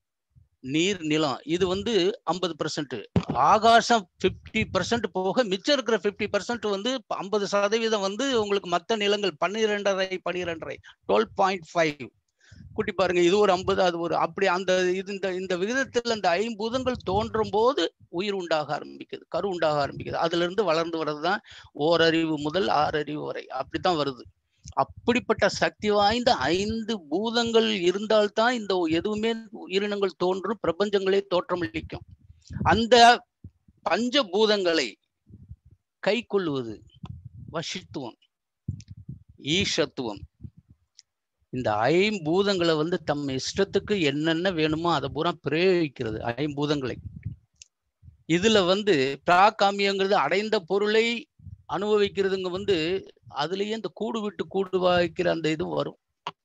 B: நீர் நிலம் இது வந்து ஐம்பது பர்சன்ட் ஆகாசம் பிப்டி பர்சன்ட் போக மிச்சம் இருக்கிற பிப்டி பர்சன்ட் வந்து ஐம்பது சதவீதம் வந்து உங்களுக்கு மற்ற நிலங்கள் பன்னிரெண்டரை பன்னிரெண்டரை டுவெல் பாயிண்ட் ஃபைவ் கூட்டி பாருங்க இது ஒரு ஐம்பது அது ஒரு அப்படி அந்த இது இந்த இந்த விகிதத்தில் அந்த ஐம்பூதங்கள் தோன்றும் போது உயிர் உண்டாக ஆரம்பிக்குது கரு உண்டாக ஆரம்பிக்குது அதுல இருந்து வளர்ந்து வர்றதுதான் ஓரறிவு முதல் ஆறறிவு வரை அப்படித்தான் வருது அப்படிப்பட்ட சக்தி வாய்ந்த ஐந்து பூதங்கள் இருந்தால்தான் இந்த எதுவுமே உயிரினங்கள் தோன்றும் பிரபஞ்சங்களே தோற்றமளிக்கும் அந்த பஞ்ச பூதங்களை கை கொள்ளுவது வசித்துவம் ஈஷத்துவம் இந்த ஐம்பூதங்களை வந்து தம் இஷ்டத்துக்கு என்னென்ன வேணுமோ அதை பூரா பிரயோகிக்கிறது ஐம்பூதங்களை இதுல வந்து பிராகாமியங்கிறது அடைந்த பொருளை அனுபவிக்கிறதுங்க வந்து அதுலயே இந்த கூடு விட்டு கூடு வாய்க்கிற அந்த இது வரும்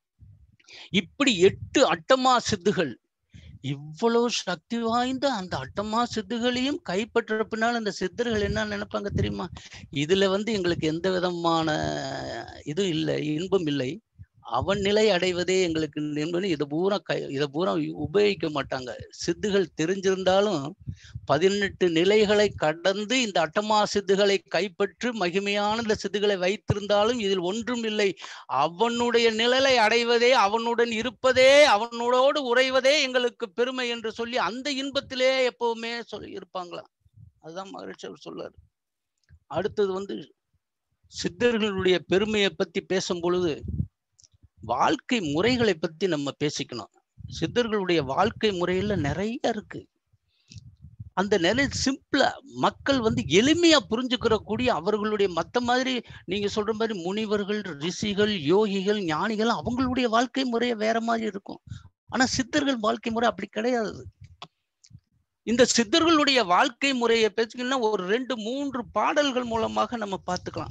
B: இப்படி எட்டு அட்டமா சித்துகள் இவ்வளவு சக்தி வாய்ந்த அந்த அட்டமா சித்துகளையும் கைப்பற்ற பின்னால் அந்த சித்தர்கள் என்ன நினைப்பாங்க தெரியுமா இதுல வந்து எங்களுக்கு எந்த விதமான இது இல்லை இன்பம் இல்லை அவன் நிலை அடைவதே எங்களுக்கு என்பது இதை பூரா கை இதை பூரா உபயோகிக்க மாட்டாங்க சித்துகள் தெரிஞ்சிருந்தாலும் பதினெட்டு நிலைகளை கடந்து இந்த அட்டமா சித்துகளை கைப்பற்று மகிமையான இந்த சித்துகளை வைத்திருந்தாலும் இதில் ஒன்றும் இல்லை அவனுடைய நிழலை அடைவதே அவனுடன் இருப்பதே அவனோடு உறைவதே எங்களுக்கு பெருமை என்று சொல்லி அந்த இன்பத்திலே எப்பவுமே சொல்லி இருப்பாங்களாம் அதுதான் மகிழ்ச்சி அவர் சொல்லாரு அடுத்தது வந்து சித்தர்களுடைய பெருமையை பத்தி பேசும் பொழுது வாழ்க்கை முறைகளை பத்தி நம்ம பேசிக்கணும் சித்தர்களுடைய வாழ்க்கை முறையில நிறைய இருக்கு அந்த நிலை சிம்பிளா மக்கள் வந்து எளிமையா புரிஞ்சுக்கிற கூடிய அவர்களுடைய மத்த மாதிரி நீங்க சொல்ற மாதிரி முனிவர்கள் ரிஷிகள் யோகிகள் ஞானிகள் அவங்களுடைய வாழ்க்கை முறைய வேற மாதிரி இருக்கும் ஆனா சித்தர்கள் வாழ்க்கை முறை அப்படி கிடையாது இந்த சித்தர்களுடைய வாழ்க்கை முறையை பேசிக்கணும்னா ஒரு ரெண்டு மூன்று பாடல்கள் மூலமாக நம்ம பார்த்துக்கலாம்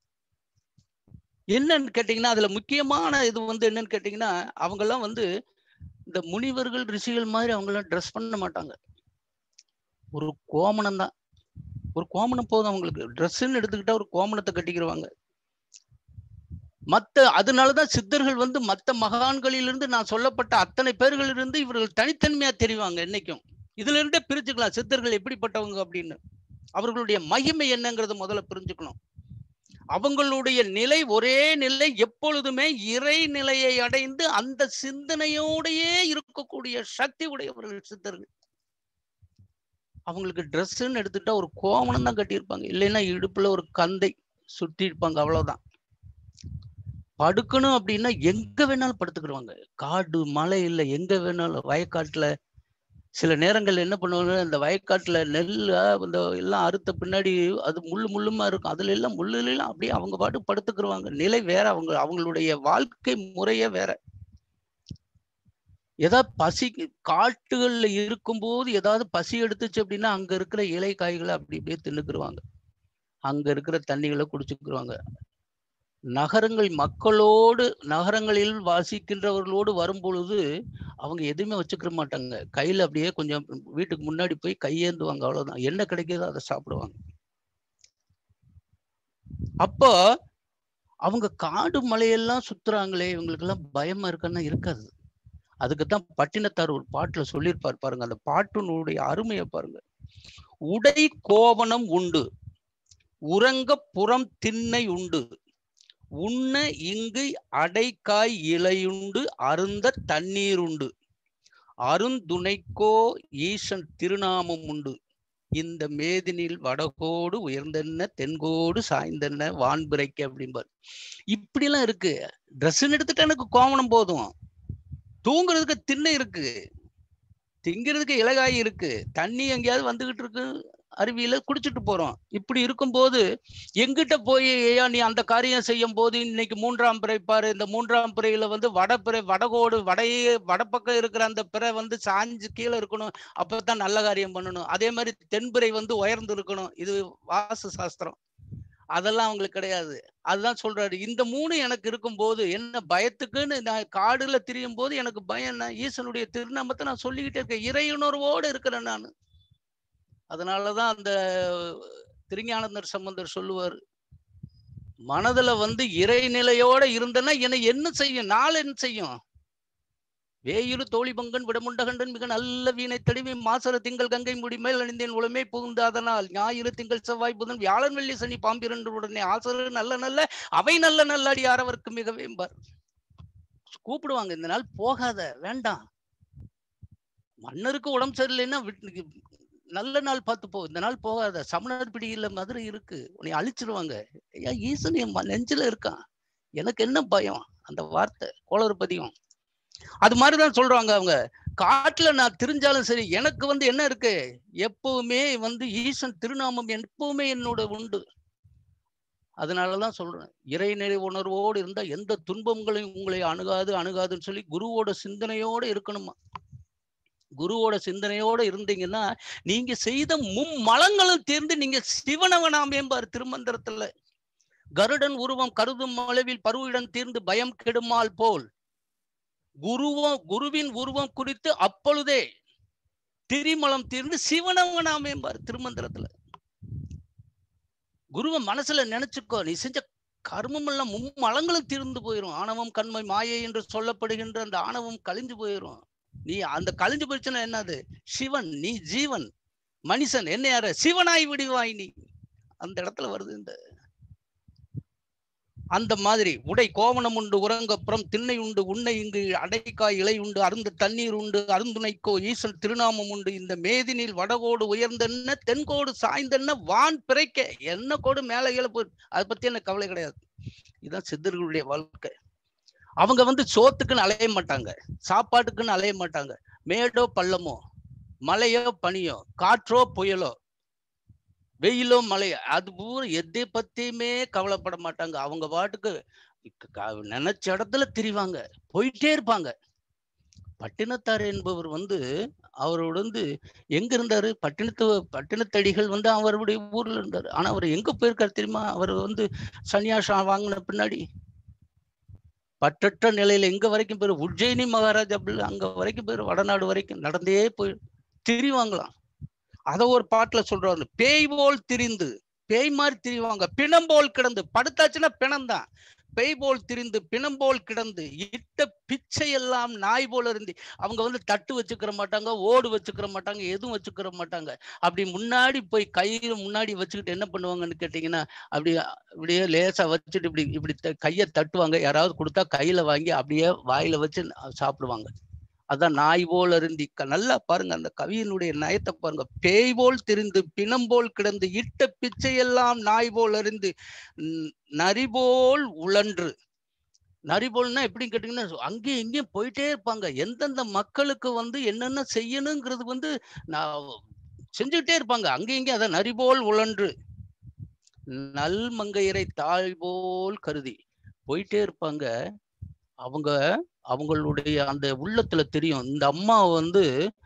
B: என்னன்னு கேட்டீங்கன்னா அதுல முக்கியமான இது வந்து என்னன்னு கேட்டீங்கன்னா அவங்க எல்லாம் வந்து இந்த முனிவர்கள் ரிஷிகள் மாதிரி அவங்க எல்லாம் ட்ரெஸ் பண்ண மாட்டாங்க ஒரு கோமணம் தான் ஒரு கோமணம் போதும் அவங்களுக்கு ட்ரெஸ்ன்னு எடுத்துக்கிட்டா ஒரு கோமணத்தை கட்டிக்கிடுவாங்க மத்த அதனாலதான் சித்தர்கள் வந்து மத்த மகான்களிலிருந்து நான் சொல்லப்பட்ட அத்தனை பேர்களிலிருந்து இவர்கள் தனித்தன்மையா தெரிவாங்க என்னைக்கும் இதுல இருந்தே பிரிச்சுக்கலாம் சித்தர்கள் எப்படிப்பட்டவங்க அப்படின்னு அவர்களுடைய மகிமை என்னங்கிறத முதல்ல புரிஞ்சுக்கணும் அவங்களுடைய நிலை ஒரே நிலை எப்பொழுதுமே இறை நிலையை அடைந்து அந்த சிந்தனையோடையே இருக்கக்கூடிய சக்தி உடையவர்கள் சித்தர்கள் அவங்களுக்கு ட்ரெஸ்ஸுன்னு எடுத்துட்டா ஒரு கோவணம் தான் கட்டியிருப்பாங்க இல்லைன்னா இடுப்புல ஒரு கந்தை சுட்டி இருப்பாங்க அவ்வளவுதான் படுக்கணும் அப்படின்னா எங்க வேணாலும் படுத்துக்கிடுவாங்க காடு மலை இல்லை எங்க வேணாலும் வயக்காட்டுல சில நேரங்கள் என்ன பண்ணுவாங்க இந்த வயக்காட்டுல நெல் இந்த எல்லாம் அறுத்த பின்னாடி அது முள்ளு முள்ளுமா இருக்கும் அதுல எல்லாம் முள்ளுல எல்லாம் அப்படியே அவங்க பாட்டு படுத்துக்கிடுவாங்க நிலை வேற அவங்க அவங்களுடைய வாழ்க்கை முறையே வேற ஏதாவது பசி காட்டுகள்ல இருக்கும்போது ஏதாவது பசி எடுத்துச்சு அப்படின்னா அங்க இருக்கிற இலை காய்களை அப்படி அப்படியே தின்னுக்குருவாங்க அங்க இருக்கிற தண்ணிகளை குடிச்சுக்குருவாங்க நகரங்கள் மக்களோடு நகரங்களில் வாசிக்கின்றவர்களோடு வரும் பொழுது அவங்க எதுவுமே வச்சுக்கிற மாட்டாங்க கையில அப்படியே கொஞ்சம் வீட்டுக்கு முன்னாடி போய் கையேந்துவாங்க அவ்வளவுதான் என்ன கிடைக்குதோ அதை சாப்பிடுவாங்க அப்போ அவங்க காடு மலையெல்லாம் சுத்துறாங்களே இவங்களுக்கு எல்லாம் பயமா இருக்குன்னா இருக்காது அதுக்குத்தான் பட்டினத்தார் ஒரு பாட்டுல சொல்லியிருப்பார் பாருங்க அந்த பாட்டினுடைய அருமையை பாருங்க உடை கோவணம் உண்டு உறங்க புறம் திண்ணை உண்டு உண்ண இங்கு அடைக்காய் இலையுண்டு அருந்த தண்ணீர் உண்டு அருந்துணைக்கோ ஈசன் திருநாமம் உண்டு இந்த மேதினில் வடகோடு உயர்ந்தென்ன தென்கோடு சாய்ந்தென்ன வான்பிறைக்க அப்படிம்பார் இப்படிலாம் இருக்கு ட்ரெஸ்ன்னு எடுத்துட்டா எனக்கு கோவணம் போதும் தூங்குறதுக்கு திண்ணை இருக்கு திங்கிறதுக்கு இலகாய் இருக்கு தண்ணி எங்கேயாவது வந்துகிட்டு இருக்கு அருவியில குடிச்சிட்டு போறோம் இப்படி இருக்கும்போது எங்கிட்ட போய் ஐயா நீ அந்த காரியம் செய்யும் போது இன்னைக்கு மூன்றாம் பிறை பாரு இந்த மூன்றாம் பிறையில வந்து வடப்பிறை வடகோடு வடையே வடப்பக்கம் இருக்கிற அந்த பிறை வந்து சாஞ்சு கீழே இருக்கணும் அப்பதான் நல்ல காரியம் பண்ணணும் அதே மாதிரி தென்பிறை வந்து உயர்ந்து இருக்கணும் இது வாசு சாஸ்திரம் அதெல்லாம் அவங்களுக்கு கிடையாது அதுதான் சொல்றாரு இந்த மூணு எனக்கு இருக்கும்போது என்ன பயத்துக்குன்னு நான் காடுல திரியும் போது எனக்கு பயம் என்ன ஈசனுடைய திருநாமத்தை நான் சொல்லிக்கிட்டே இருக்கேன் இறையுணர்வோடு இருக்கிறேன் நான் அதனாலதான் அந்த திருஞானந்தர் சம்பந்தர் சொல்லுவார் மனதுல வந்து இறைநிலையோட இருந்தேன்னா என்னை என்ன செய்யும் நாள் என்ன செய்யும் வேயிரு தோழி பங்கன் விடமுண்டகண்டன் மிக நல்ல வீணை தடிமை மாசர திங்கள் கங்கை முடி மேல் அணிந்தேன் உளமே புகுந்து அதனால் ஞாயிறு திங்கள் செவ்வாய் புதன் வியாழன் வெள்ளி சனி பாம்பிரண்டு உடனே ஆசரு நல்ல நல்ல அவை நல்ல நல்ல அடியாரவர்க்கு மிக வேம்பார் கூப்பிடுவாங்க இந்த நாள் போகாத வேண்டாம் மன்னருக்கு உடம்பு சரியில்லைன்னா நல்ல நாள் பார்த்து போ இந்த நாள் போகாத சமணர் பிடியில மதுரை இருக்கு உன்னை அழிச்சிருவாங்க ஐயா ஈசன் என் நெஞ்சில இருக்கான் எனக்கு என்ன பயம் அந்த வார்த்தை கோளறுபதியும் அது மாதிரிதான் சொல்றாங்க அவங்க காட்டுல நான் தெரிஞ்சாலும் சரி எனக்கு வந்து என்ன இருக்கு எப்பவுமே வந்து ஈசன் திருநாமம் எப்பவுமே என்னோட உண்டு அதனாலதான் சொல்றேன் இறைநிலை உணர்வோடு இருந்தா எந்த துன்பங்களையும் உங்களை அணுகாது அணுகாதுன்னு சொல்லி குருவோட சிந்தனையோட இருக்கணுமா குருவோட சிந்தனையோட இருந்தீங்கன்னா நீங்க செய்த மும்மலங்களும் தேர்ந்து நீங்க சிவனவனாமேம்பார் திருமந்திரத்துல கருடன் உருவம் கருதும் அளவில் பருவிடம் தீர்ந்து பயம் கெடுமால் போல் குருவம் குருவின் உருவம் குறித்து அப்பொழுதே திரிமலம் தீர்ந்து சிவனவனாமேம்பார் திருமந்திரத்துல குருவை மனசுல நினைச்சுக்கோ நீ செஞ்ச கர்மம் எல்லாம் மும்மலங்களும் தீர்ந்து போயிடும் ஆணவம் கண்மை மாயை என்று சொல்லப்படுகின்ற அந்த ஆணவம் கழிஞ்சு போயிடும் நீ அந்த கழிஞ்சு போயிடுச்சுன்னா என்னது சிவன் நீ ஜீவன் மனுஷன் என்ன யாரு சிவனாய் விடுவாய் நீ அந்த இடத்துல வருது இந்த அந்த மாதிரி உடை கோவணம் உண்டு உறங்கப்புறம் திண்ணை உண்டு உன்னை இங்கு அடைக்காய் இலை உண்டு அருந்த தண்ணீர் உண்டு அருந்துணைக்கோ ஈசன் திருநாமம் உண்டு இந்த மேதினில் வடகோடு உயர்ந்தென்ன தென்கோடு சாய்ந்தென்ன வான் பிறைக்க என்ன கோடு மேலே கீழே போய் அதை பத்தி எனக்கு கவலை கிடையாது இதுதான் சித்தர்களுடைய வாழ்க்கை அவங்க வந்து சோத்துக்குன்னு அலைய மாட்டாங்க சாப்பாட்டுக்குன்னு அலைய மாட்டாங்க மேடோ பள்ளமோ மழையோ பனியோ காற்றோ புயலோ வெயிலோ மழையோ அது பூரா எதை பத்தியுமே கவலைப்பட மாட்டாங்க அவங்க பாட்டுக்கு நினைச்ச இடத்துல திரிவாங்க போயிட்டே இருப்பாங்க பட்டினத்தார் என்பவர் வந்து அவரோட வந்து எங்க இருந்தாரு பட்டினத்து பட்டினத்தடிகள் வந்து அவருடைய ஊர்ல இருந்தாரு ஆனா அவர் எங்க போயிருக்காரு தெரியுமா அவர் வந்து சன்னியாசம் வாங்கின பின்னாடி பற்றற்ற நிலையில எங்க வரைக்கும் போயிரு உஜ்ஜயினி மகாராஜா அங்க வரைக்கும் போயிரு வடநாடு வரைக்கும் நடந்தே போய் திரிவாங்களாம் அத ஒரு பாட்டுல சொல்றாரு பேய் போல் திரிந்து பேய் மாதிரி திரிவாங்க பிணம் போல் கிடந்து படுத்தாச்சுன்னா பிணம் தான் பேய் போல் திரிந்து பிணம் போல் கிடந்து இட்ட பிச்சை எல்லாம் நாய் போல இருந்து அவங்க வந்து தட்டு வச்சுக்கிற மாட்டாங்க ஓடு வச்சுக்கிற மாட்டாங்க எதுவும் வச்சுக்கிற மாட்டாங்க அப்படி முன்னாடி போய் கையில முன்னாடி வச்சுக்கிட்டு என்ன பண்ணுவாங்கன்னு கேட்டீங்கன்னா அப்படி அப்படியே லேசா வச்சுட்டு இப்படி இப்படி கையை தட்டுவாங்க யாராவது கொடுத்தா கையில வாங்கி அப்படியே வாயில வச்சு சாப்பிடுவாங்க அதான் நாய் போல் அருந்தி நல்லா பாருங்க அந்த கவியினுடைய நயத்தை பாருங்க பேய் போல் திரிந்து பிணம் போல் கிடந்து இட்ட பிச்சையெல்லாம் நாய் போல் அருந்து நரி போல் உழன்று நரி போல்னா எப்படின்னு கேட்டீங்கன்னா அங்கேயும் இங்கேயும் போயிட்டே இருப்பாங்க எந்தெந்த மக்களுக்கு வந்து என்னென்ன செய்யணுங்கிறது வந்து நான் செஞ்சுக்கிட்டே இருப்பாங்க அங்கேயும் இங்கேயும் அதான் நரி போல் உழன்று நல் மங்கையரை தாய் போல் கருதி போயிட்டே இருப்பாங்க அவங்க அவங்களுடைய அந்த உள்ளத்துல தெரியும் இந்த அம்மா வந்து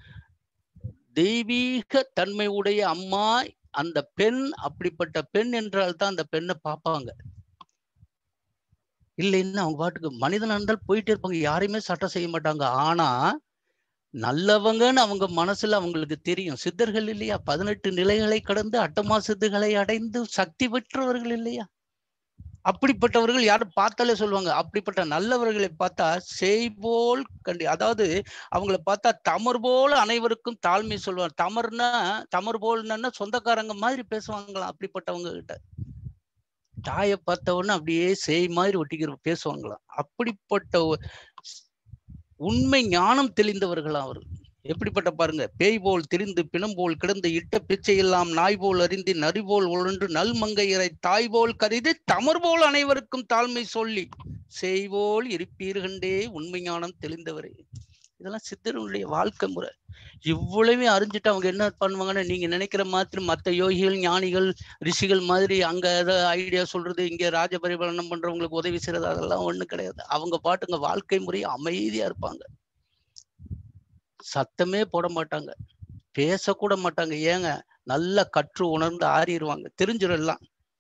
B: தெய்வீக தன்மை உடைய அம்மா அந்த பெண் அப்படிப்பட்ட பெண் என்றால் தான் அந்த பெண்ணை பார்ப்பாங்க இல்லைன்னா அவங்க பாட்டுக்கு மனிதனா இருந்தால் போயிட்டே இருப்பாங்க யாரையுமே சட்டம் செய்ய மாட்டாங்க ஆனா நல்லவங்கன்னு அவங்க மனசுல அவங்களுக்கு தெரியும் சித்தர்கள் இல்லையா பதினெட்டு நிலைகளை கடந்து அட்டமா சித்துகளை அடைந்து சக்தி பெற்றவர்கள் இல்லையா அப்படிப்பட்டவர்கள் யாரும் பார்த்தாலே சொல்லுவாங்க அப்படிப்பட்ட நல்லவர்களை பார்த்தா செய்போல் கண்டி அதாவது அவங்கள பார்த்தா தமர் போல அனைவருக்கும் தாழ்மை சொல்லுவாங்க தமர்னா தமர் போல்னா சொந்தக்காரங்க மாதிரி பேசுவாங்களாம் அப்படிப்பட்டவங்க கிட்ட தாயை பார்த்தவொன்னு அப்படியே செய் மாதிரி ஒட்டிக்கிற பேசுவாங்களாம் அப்படிப்பட்ட உண்மை ஞானம் தெளிந்தவர்களாம் அவர் எப்படிப்பட்ட பாருங்க பேய் போல் திரிந்து பிணம் போல் கிடந்து இட்ட பிச்சை எல்லாம் நாய் போல் அறிந்து நரி போல் உழன்று நல் மங்கையரை தாய் போல் கருதி தமர் போல் அனைவருக்கும் தாழ்மை சொல்லி செய்வோல் இருப்பீர்கண்டே உண்மை ஞானம் தெளிந்தவரே இதெல்லாம் சித்தருடைய வாழ்க்கை முறை இவ்வளவே அறிஞ்சிட்டு அவங்க என்ன பண்ணுவாங்கன்னா நீங்க நினைக்கிற மாதிரி மற்ற யோகிகள் ஞானிகள் ரிஷிகள் மாதிரி அங்க ஏதோ ஐடியா சொல்றது இங்க ராஜ பரிபாலனம் பண்றவங்களுக்கு உதவி செய்யறது அதெல்லாம் ஒண்ணு கிடையாது அவங்க பாட்டுங்க வாழ்க்கை முறை அமைதியா இருப்பாங்க சத்தமே போட மாட்டாங்க பேசக்கூட மாட்டாங்க ஏங்க நல்லா கற்று உணர்ந்து ஆறிடுவாங்க தெரிஞ்சிடலாம்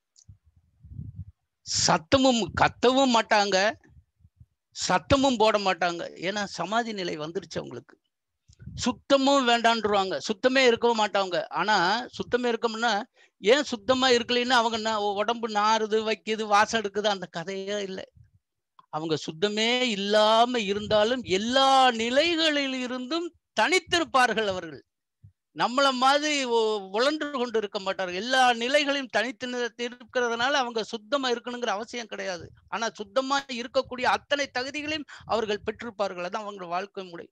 B: சத்தமும் கத்தவும் மாட்டாங்க சத்தமும் போட மாட்டாங்க ஏன்னா சமாதி நிலை வந்துருச்சு அவங்களுக்கு சுத்தமும் வேண்டான்றுவாங்க சுத்தமே இருக்கவும் மாட்டாங்க ஆனா சுத்தமே இருக்கோம்னா ஏன் சுத்தமா இருக்கலைன்னு அவங்க உடம்பு நாறுது வைக்குது வாசம் எடுக்குது அந்த கதையே இல்லை அவங்க சுத்தமே இல்லாம இருந்தாலும் எல்லா நிலைகளில் இருந்தும் தனித்திருப்பார்கள் அவர்கள் நம்மள மாதிரி உழன்று கொண்டு இருக்க மாட்டார்கள் எல்லா நிலைகளையும் தனித்து இருக்கிறதுனால அவங்க சுத்தமா இருக்கணுங்கிற அவசியம் கிடையாது ஆனா சுத்தமா இருக்கக்கூடிய அத்தனை தகுதிகளையும் அவர்கள் பெற்றிருப்பார்கள் அதான் அவங்களோட வாழ்க்கை முறை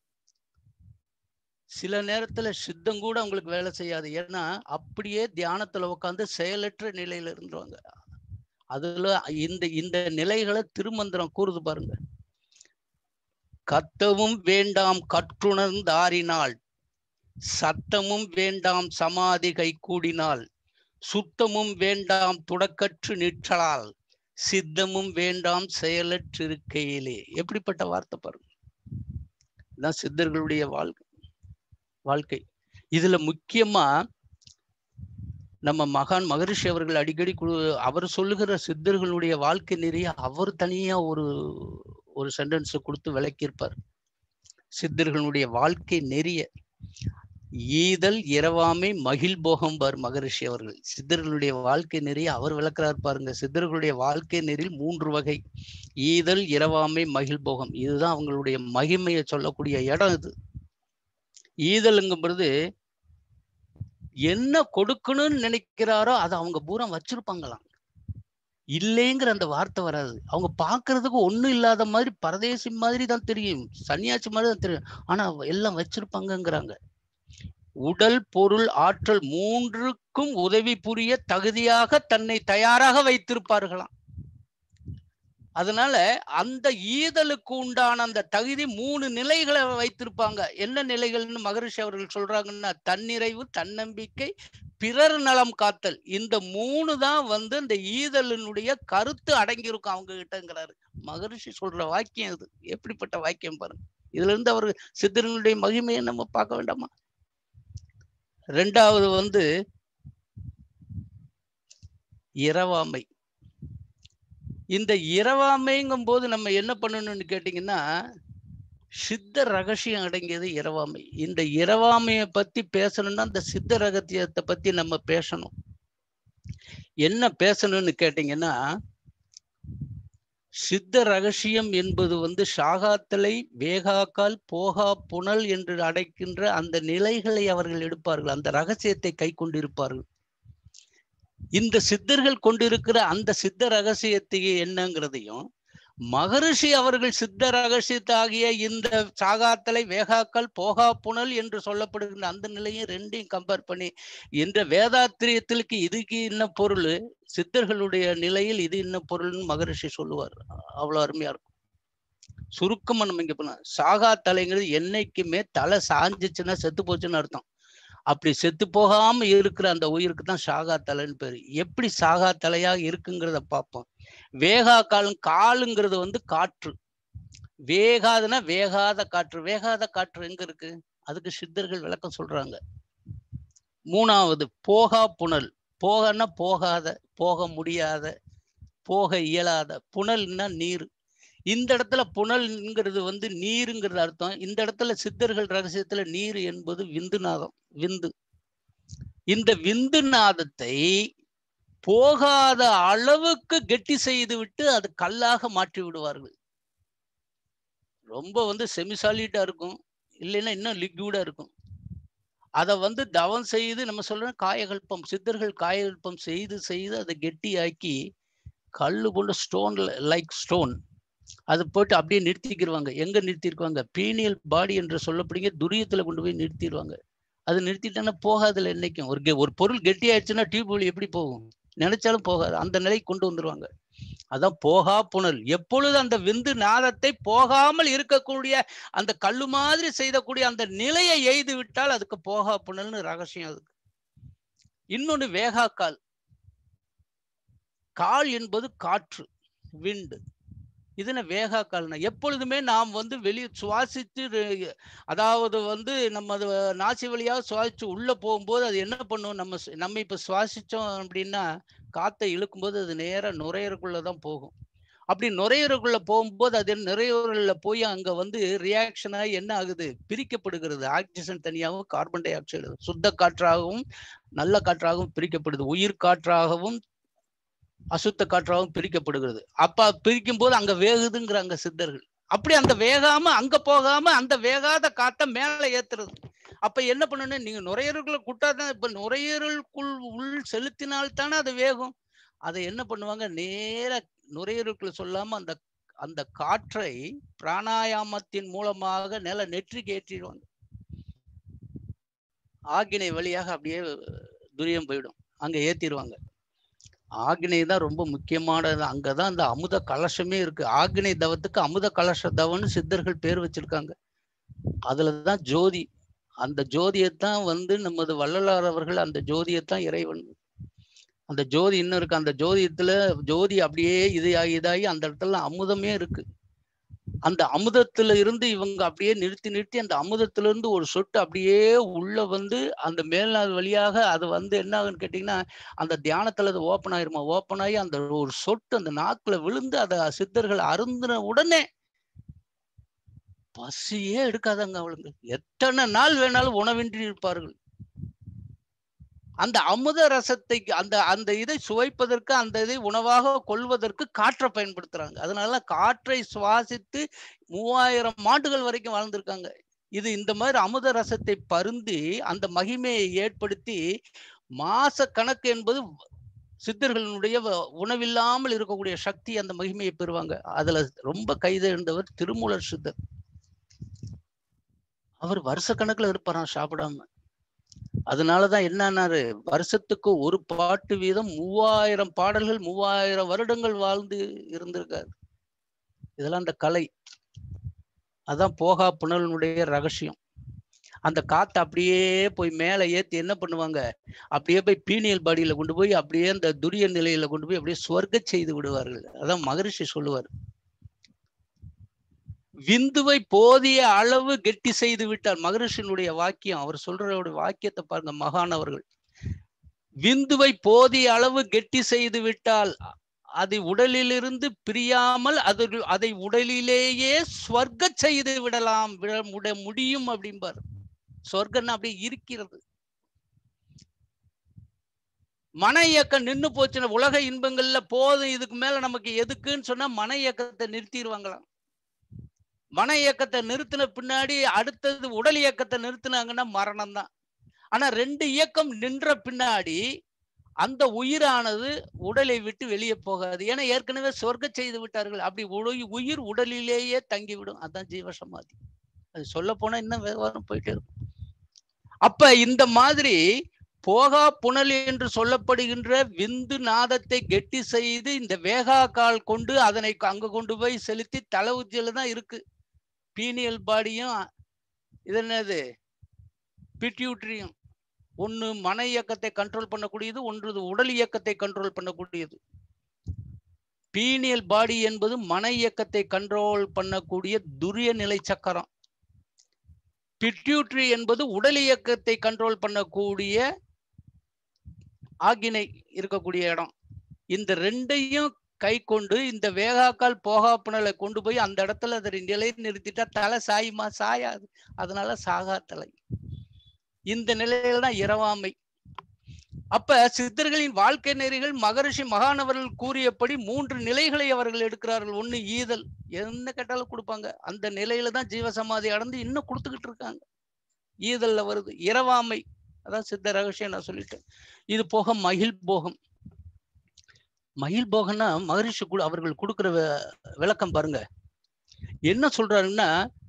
B: சில நேரத்துல சித்தம் கூட அவங்களுக்கு வேலை செய்யாது ஏன்னா அப்படியே தியானத்துல உட்காந்து செயலற்ற நிலையில இருந்துருவாங்க அதுல இந்த இந்த நிலைகளை திருமந்திரம் கூறுது பாருங்க கத்தவும் வேண்டாம் கற்றுணர்ந்தாரினால் சத்தமும் வேண்டாம் சமாதி கை கூடினால் சுத்தமும் வேண்டாம் துடக்கற்று நிற்றலால் சித்தமும் வேண்டாம் செயலற்றிருக்கையிலே எப்படிப்பட்ட வார்த்தை பாருங்க இதுதான் சித்தர்களுடைய வாழ்க்கை வாழ்க்கை இதுல முக்கியமா நம்ம மகான் மகரிஷி அவர்கள் அடிக்கடி அவர் சொல்லுகிற சித்தர்களுடைய வாழ்க்கை நிறைய அவர் தனியா ஒரு ஒரு சென்டென்ஸ் கொடுத்து விளக்கியிருப்பார் சித்தர்களுடைய வாழ்க்கை நெறிய ஈதல் இரவாமை மகிழ் போகம் பார் மகரிஷி அவர்கள் சித்தர்களுடைய வாழ்க்கை நெறிய அவர் விளக்குறார் பாருங்க சித்தர்களுடைய வாழ்க்கை நெறியில் மூன்று வகை ஈதல் இரவாமை மகிழ் போகம் இதுதான் அவங்களுடைய மகிமையை சொல்லக்கூடிய இடம் இது ஈதலுங்கும் பொழுது என்ன கொடுக்கணும்னு நினைக்கிறாரோ அதை அவங்க பூரா வச்சிருப்பாங்களாம் இல்லைங்கிற அந்த வார்த்தை வராது அவங்க பாக்குறதுக்கு ஒண்ணும் இல்லாத மாதிரி பரதேசி மாதிரி தான் தெரியும் சன்னியாசி மாதிரி தான் தெரியும் ஆனா எல்லாம் வச்சிருப்பாங்கங்கிறாங்க உடல் பொருள் ஆற்றல் மூன்றுக்கும் உதவி புரிய தகுதியாக தன்னை தயாராக வைத்திருப்பார்களாம் அதனால அந்த ஈதலுக்கு உண்டான அந்த தகுதி மூணு நிலைகளை வைத்திருப்பாங்க என்ன நிலைகள்னு மகரிஷி அவர்கள் சொல்றாங்கன்னா தன்னிறைவு தன்னம்பிக்கை பிறர் நலம் காத்தல் இந்த மூணு தான் வந்து இந்த ஈதலினுடைய கருத்து அடங்கியிருக்கும் அவங்க கிட்டங்கிறாரு மகரிஷி சொல்ற வாக்கியம் இது எப்படிப்பட்ட வாக்கியம் பாருங்க இதுல இருந்து அவர் சித்தர்களுடைய மகிமையை நம்ம பார்க்க வேண்டாமா ரெண்டாவது வந்து இரவாமை இந்த இரவாமைங்கும் போது நம்ம என்ன பண்ணணும்னு கேட்டீங்கன்னா சித்த ரகசியம் அடங்கியது இரவாமை இந்த இரவாமையை பத்தி பேசணும்னா இந்த சித்த ரகசியத்தை பத்தி நம்ம பேசணும் என்ன பேசணும்னு கேட்டீங்கன்னா சித்த ரகசியம் என்பது வந்து ஷாகாத்தலை வேகாக்கால் போகா புனல் என்று அடைக்கின்ற அந்த நிலைகளை அவர்கள் எடுப்பார்கள் அந்த ரகசியத்தை கை கொண்டிருப்பார்கள் இந்த சித்தர்கள் கொண்டிருக்கிற அந்த சித்த ரகசியத்தையே என்னங்கிறதையும் மகரிஷி அவர்கள் சித்த ரகசியத்தாகிய இந்த சாகாத்தலை வேகாக்கல் போகா புனல் என்று சொல்லப்படுகின்ற அந்த நிலையும் ரெண்டையும் கம்பேர் பண்ணி என்ற வேதாத்திரியத்திற்கு இதுக்கு என்ன பொருள் சித்தர்களுடைய நிலையில் இது என்ன பொருள்னு மகரிஷி சொல்லுவார் அவ்வளவு அருமையா இருக்கும் சுருக்கமா நம்ம இங்க பண்ண சாகா தலைங்கிறது என்னைக்குமே தலை சாஞ்சிச்சுன்னா செத்து போச்சுன்னு அர்த்தம் அப்படி செத்து போகாம இருக்கிற அந்த உயிருக்கு தான் சாகா தலைன்னு பேரு எப்படி சாகா தலையா இருக்குங்கிறத பார்ப்போம் வேகா காலம் காலுங்கிறது வந்து காற்று வேகாதுன்னா வேகாத காற்று வேகாத காற்று எங்க இருக்கு அதுக்கு சித்தர்கள் விளக்கம் சொல்றாங்க மூணாவது போகா புனல் போகன்னா போகாத போக முடியாத போக இயலாத புனல்னா நீர் இந்த இடத்துல புனல்ங்கிறது வந்து நீருங்கிறது அர்த்தம் இந்த இடத்துல சித்தர்கள் ரகசியத்துல நீர் என்பது விந்துநாதம் விந்து இந்த விந்து நாதத்தை போகாத அளவுக்கு கெட்டி செய்து விட்டு அது கல்லாக மாற்றி விடுவார்கள் ரொம்ப வந்து செமிசாலிட்டா இருக்கும் இல்லைன்னா இன்னும் லிக்விடா இருக்கும் அதை வந்து தவம் செய்து நம்ம சொல்றோம் காயகல்பம் சித்தர்கள் காயகல்பம் செய்து செய்து அதை கெட்டியாக்கி கல்லு போன்ற ஸ்டோன் லைக் ஸ்டோன் அது போட்டு அப்படியே நிறுத்திக்கிடுவாங்க எங்க நிறுத்திருக்குவாங்க பீனியல் பாடி என்று சொல்லப்படுங்க துரியத்துல கொண்டு போய் நிறுத்திடுவாங்க அது நிறுத்திட்டாங்கன்னா போகாதுல என்னைக்கும் ஒரு ஒரு பொருள் கெட்டி ஆயிடுச்சுன்னா டியூப் வழி எப்படி போகும் நினைச்சாலும் போகாது அந்த நிலைக்கு கொண்டு வந்துருவாங்க அதான் போகா புனல் எப்பொழுது அந்த விந்து நாதத்தை போகாமல் இருக்கக்கூடிய அந்த கல்லு மாதிரி செய்தக்கூடிய அந்த நிலையை எய்து விட்டால் அதுக்கு போகா புனல்னு ரகசியம் அதுக்கு இன்னொன்னு வேகா கால் கால் என்பது காற்று விண்டு இதுன வேகா கால்னா எப்பொழுதுமே நாம் வந்து வெளியே சுவாசித்து அதாவது வந்து நம்ம அது நாசி வழியாக சுவாசிச்சு உள்ள போகும்போது அது என்ன பண்ணும் நம்ம நம்ம இப்ப சுவாசிச்சோம் அப்படின்னா காத்தை இழுக்கும்போது அது நேரா நுரையீரலுக்குள்ள தான் போகும் அப்படி நுரையீரலுக்குள்ள போகும்போது அது நுரையீரல்ல போய் அங்க வந்து ரியாக்ஷன் ஆகி என்ன ஆகுது பிரிக்கப்படுகிறது ஆக்சிஜன் தனியாகவும் கார்பன் டை ஆக்சைடு சுத்த காற்றாகவும் நல்ல காற்றாகவும் பிரிக்கப்படுது உயிர் காற்றாகவும் அசுத்த காற்றாகவும் பிரிக்கப்படுகிறது அப்ப பிரிக்கும் போது அங்க வேகுதுங்கிறாங்க சித்தர்கள் அப்படி அந்த வேகாம அங்க போகாம அந்த வேகாத காத்த மேல ஏத்துறது அப்ப என்ன பண்ணணும் நீங்க நுரையீரலுக்குள்ள குட்டாதான் இப்ப நுரையீரலுக்குள் உள் செலுத்தினால்தானே அது வேகும் அதை என்ன பண்ணுவாங்க நேர நுரையீரலுக்குள்ள சொல்லாம அந்த அந்த காற்றை பிராணாயாமத்தின் மூலமாக நில நெற்றிக்கு ஏற்றிடுவாங்க ஆக்கினை வழியாக அப்படியே துரியம் போயிடும் அங்க ஏத்திடுவாங்க ஆக்னை தான் ரொம்ப முக்கியமானது அங்கதான் அந்த அமுத கலசமே இருக்கு ஆக்னை தவத்துக்கு அமுத கலச தவம்னு சித்தர்கள் பேர் வச்சிருக்காங்க அதுலதான் ஜோதி அந்த ஜோதியைத்தான் வந்து நமது வள்ளலார் அவர்கள் அந்த ஜோதியைத்தான் இறைவன் அந்த ஜோதி இன்னும் இருக்கு அந்த ஜோதியத்துல ஜோதி அப்படியே இதாகி இதாகி அந்த இடத்துல அமுதமே இருக்கு அந்த அமுதத்துல இருந்து இவங்க அப்படியே நிறுத்தி நிறுத்தி அந்த அமுதத்துல இருந்து ஒரு சொட்டு அப்படியே உள்ள வந்து அந்த மேல்நாள் வழியாக அது வந்து என்ன ஆகுன்னு கேட்டீங்கன்னா அந்த தியானத்துல அது ஓப்பன் ஆயிருமா ஓப்பன் ஆகி அந்த ஒரு சொட்டு அந்த நாக்குல விழுந்து அதை சித்தர்கள் அருந்தின உடனே பசியே எடுக்காதாங்க அவளுங்க எத்தனை நாள் வேணாலும் உணவின்றி இருப்பார்கள் அந்த அமுத ரசத்தை அந்த அந்த இதை சுவைப்பதற்கு அந்த இதை உணவாக கொள்வதற்கு காற்றை பயன்படுத்துறாங்க அதனால காற்றை சுவாசித்து மூவாயிரம் ஆண்டுகள் வரைக்கும் வாழ்ந்திருக்காங்க இது இந்த மாதிரி அமுத ரசத்தை பருந்தி அந்த மகிமையை ஏற்படுத்தி மாச கணக்கு என்பது சித்தர்களுடைய உணவில்லாமல் இருக்கக்கூடிய சக்தி அந்த மகிமையை பெறுவாங்க அதுல ரொம்ப கைதேர்ந்தவர் திருமூலர் சித்தர் அவர் வருஷ கணக்குல இருப்பாராம் சாப்பிடாம அதனாலதான் என்னன்னாரு வருஷத்துக்கு ஒரு பாட்டு வீதம் மூவாயிரம் பாடல்கள் மூவாயிரம் வருடங்கள் வாழ்ந்து இருந்திருக்காரு இதெல்லாம் அந்த கலை அதான் போகா புனலினுடைய ரகசியம் அந்த காத்தை அப்படியே போய் மேலே ஏத்தி என்ன பண்ணுவாங்க அப்படியே போய் பீனியல் பாடியில கொண்டு போய் அப்படியே அந்த துரிய நிலையில கொண்டு போய் அப்படியே சொர்க்க செய்து விடுவார்கள் அதான் மகரிஷி சொல்லுவார் விந்துவை போதிய அளவு கெட்டி செய்து விட்டார் மகரிஷினுடைய வாக்கியம் அவர் சொல்றவருடைய வாக்கியத்தை பாருங்க மகானவர்கள் விந்துவை போதிய அளவு கெட்டி செய்து விட்டால் அதை உடலிலிருந்து பிரியாமல் அது அதை உடலிலேயே ஸ்வர்க்க செய்து விடலாம் விட முடியும் அப்படிம்பார் சொர்க்கம்னா அப்படியே இருக்கிறது மன இயக்கம் நின்று போச்சுன்னா உலக இன்பங்கள்ல போதும் இதுக்கு மேல நமக்கு எதுக்குன்னு சொன்னா மன இயக்கத்தை நிறுத்திடுவாங்களாம் மன இயக்கத்தை நிறுத்தின பின்னாடி அடுத்தது உடல் இயக்கத்தை நிறுத்தினாங்கன்னா மரணம் தான் ஆனா ரெண்டு இயக்கம் நின்ற பின்னாடி அந்த உயிரானது உடலை விட்டு வெளியே போகாது ஏன்னா ஏற்கனவே சொர்க்க செய்து விட்டார்கள் அப்படி உடல் உயிர் உடலிலேயே தங்கிவிடும் அதான் ஜீவசமாதி அது சொல்ல போனா இன்னும் விவரம் போயிட்டே இருக்கும் அப்ப இந்த மாதிரி போகா புனல் என்று சொல்லப்படுகின்ற விந்து நாதத்தை கெட்டி செய்து இந்த வேகா கால் கொண்டு அதனை அங்க கொண்டு போய் செலுத்தி தலை உச்சியில தான் இருக்கு பீனியல் பாடியும் இது என்னது பிட்யூட்ரியும் ஒன்று மன இயக்கத்தை கண்ட்ரோல் பண்ணக்கூடியது ஒன்று உடல் இயக்கத்தை கண்ட்ரோல் பண்ணக்கூடியது பீனியல் பாடி என்பது மன இயக்கத்தை கண்ட்ரோல் பண்ணக்கூடிய துரிய நிலை சக்கரம் பிட்யூட்ரி என்பது உடல் இயக்கத்தை கண்ட்ரோல் பண்ணக்கூடிய ஆகினை இருக்கக்கூடிய இடம் இந்த ரெண்டையும் கை கொண்டு இந்த வேகாக்கால் போகா புனலை கொண்டு போய் அந்த இடத்துல அதை நிலை நிறுத்திட்டா தலை சாயுமா சாயாது அதனால சாகா தலை இந்த நிலையில தான் இரவாமை அப்ப சித்தர்களின் வாழ்க்கை நெறிகள் மகரிஷி மகானவர்கள் கூறியபடி மூன்று நிலைகளை அவர்கள் எடுக்கிறார்கள் ஒண்ணு ஈதல் என்ன கேட்டாலும் கொடுப்பாங்க அந்த நிலையில தான் ஜீவசமாதி அடைந்து இன்னும் கொடுத்துக்கிட்டு இருக்காங்க ஈதல்ல வருது இரவாமை அதான் சித்த ரகசியம் நான் சொல்லிட்டேன் இது போக மகிழ் போகம் மகிழ் போகம்னா மகரிஷி கூட அவர்கள் கொடுக்குற விளக்கம் பாருங்க என்ன சொல்றாருன்னா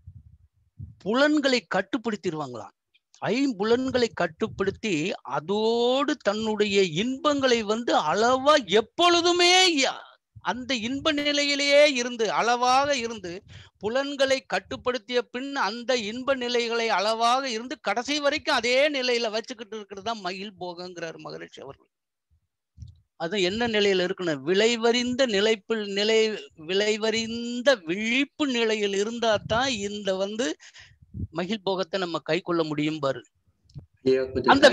B: புலன்களை கட்டுப்படுத்திடுவாங்களாம் ஐம்புலன்களை கட்டுப்படுத்தி அதோடு தன்னுடைய இன்பங்களை வந்து அளவா எப்பொழுதுமே அந்த இன்ப நிலையிலேயே இருந்து அளவாக இருந்து புலன்களை கட்டுப்படுத்திய பின் அந்த இன்ப நிலைகளை அளவாக இருந்து கடைசி வரைக்கும் அதே நிலையில வச்சுக்கிட்டு இருக்கிறது தான் மகிழ் போகங்கிறார் மகரிஷி அவர்கள் அது என்ன நிலையில இருக்கணும் விளைவறிந்த நிலைப்பு நிலை விளைவறிந்த விழிப்பு நிலையில் இருந்தா தான் இந்த வந்து மகிழ் போகத்தை நம்ம கை கொள்ள முடியும் பாரு அந்த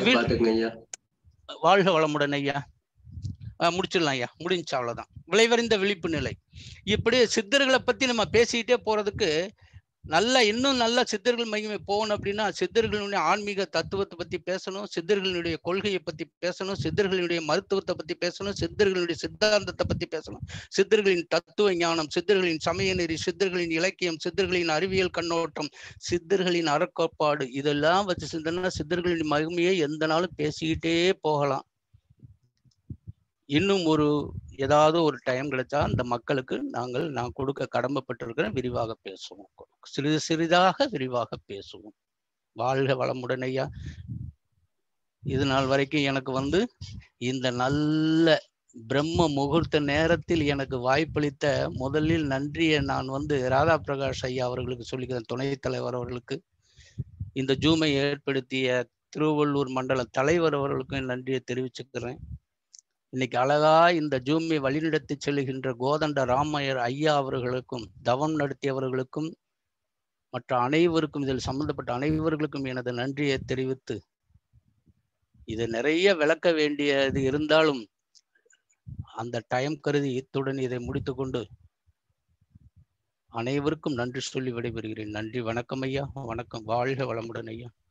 B: வாழ்க வளமுடன் ஐயா முடிச்சிடலாம் ஐயா முடிஞ்சு அவ்வளவுதான் விளைவறிந்த விழிப்பு நிலை இப்படி சித்தர்களை பத்தி நம்ம பேசிக்கிட்டே போறதுக்கு நல்ல இன்னும் நல்ல சித்தர்கள் மையமே போகணும் அப்படின்னா சித்தர்களுடைய ஆன்மீக தத்துவத்தை பத்தி பேசணும் சித்தர்களுடைய கொள்கையை பத்தி பேசணும் சித்தர்களுடைய மருத்துவத்தை பத்தி பேசணும் சித்தர்களுடைய சித்தாந்தத்தை பத்தி பேசணும் சித்தர்களின் தத்துவ ஞானம் சித்தர்களின் சமய நெறி சித்தர்களின் இலக்கியம் சித்தர்களின் அறிவியல் கண்ணோட்டம் சித்தர்களின் அறக்கோட்பாடு இதெல்லாம் வச்சு சிந்தனா சித்தர்களின் மகிமையை எந்த நாளும் பேசிக்கிட்டே போகலாம் இன்னும் ஒரு ஏதாவது ஒரு டைம் கிடைச்சா அந்த மக்களுக்கு நாங்கள் நான் கொடுக்க கடமைப்பட்டிருக்கிறேன் விரிவாக பேசுவோம் சிறிது சிறிதாக விரிவாக பேசுவோம் வாழ்க வளமுடன் ஐயா இது நாள் வரைக்கும் எனக்கு வந்து இந்த நல்ல பிரம்ம முகூர்த்த நேரத்தில் எனக்கு வாய்ப்பளித்த முதலில் நன்றியை நான் வந்து ராதா பிரகாஷ் ஐயா அவர்களுக்கு சொல்லிக்கிறேன் துணைத் தலைவர் அவர்களுக்கு இந்த ஜூமை ஏற்படுத்திய திருவள்ளூர் மண்டல தலைவர் அவர்களுக்கும் நன்றியை தெரிவிச்சுக்கிறேன் இன்னைக்கு அழகா இந்த ஜூமை வழிநடத்தி செல்கின்ற கோதண்ட ராமையர் ஐயா அவர்களுக்கும் தவம் நடத்தியவர்களுக்கும் மற்ற அனைவருக்கும் இதில் சம்பந்தப்பட்ட அனைவர்களுக்கும் எனது நன்றியை தெரிவித்து இது நிறைய விளக்க வேண்டியது இருந்தாலும் அந்த டைம் கருதி இத்துடன் இதை முடித்துக்கொண்டு அனைவருக்கும் நன்றி சொல்லி விடைபெறுகிறேன் நன்றி வணக்கம் ஐயா வணக்கம் வாழ்க வளமுடன் ஐயா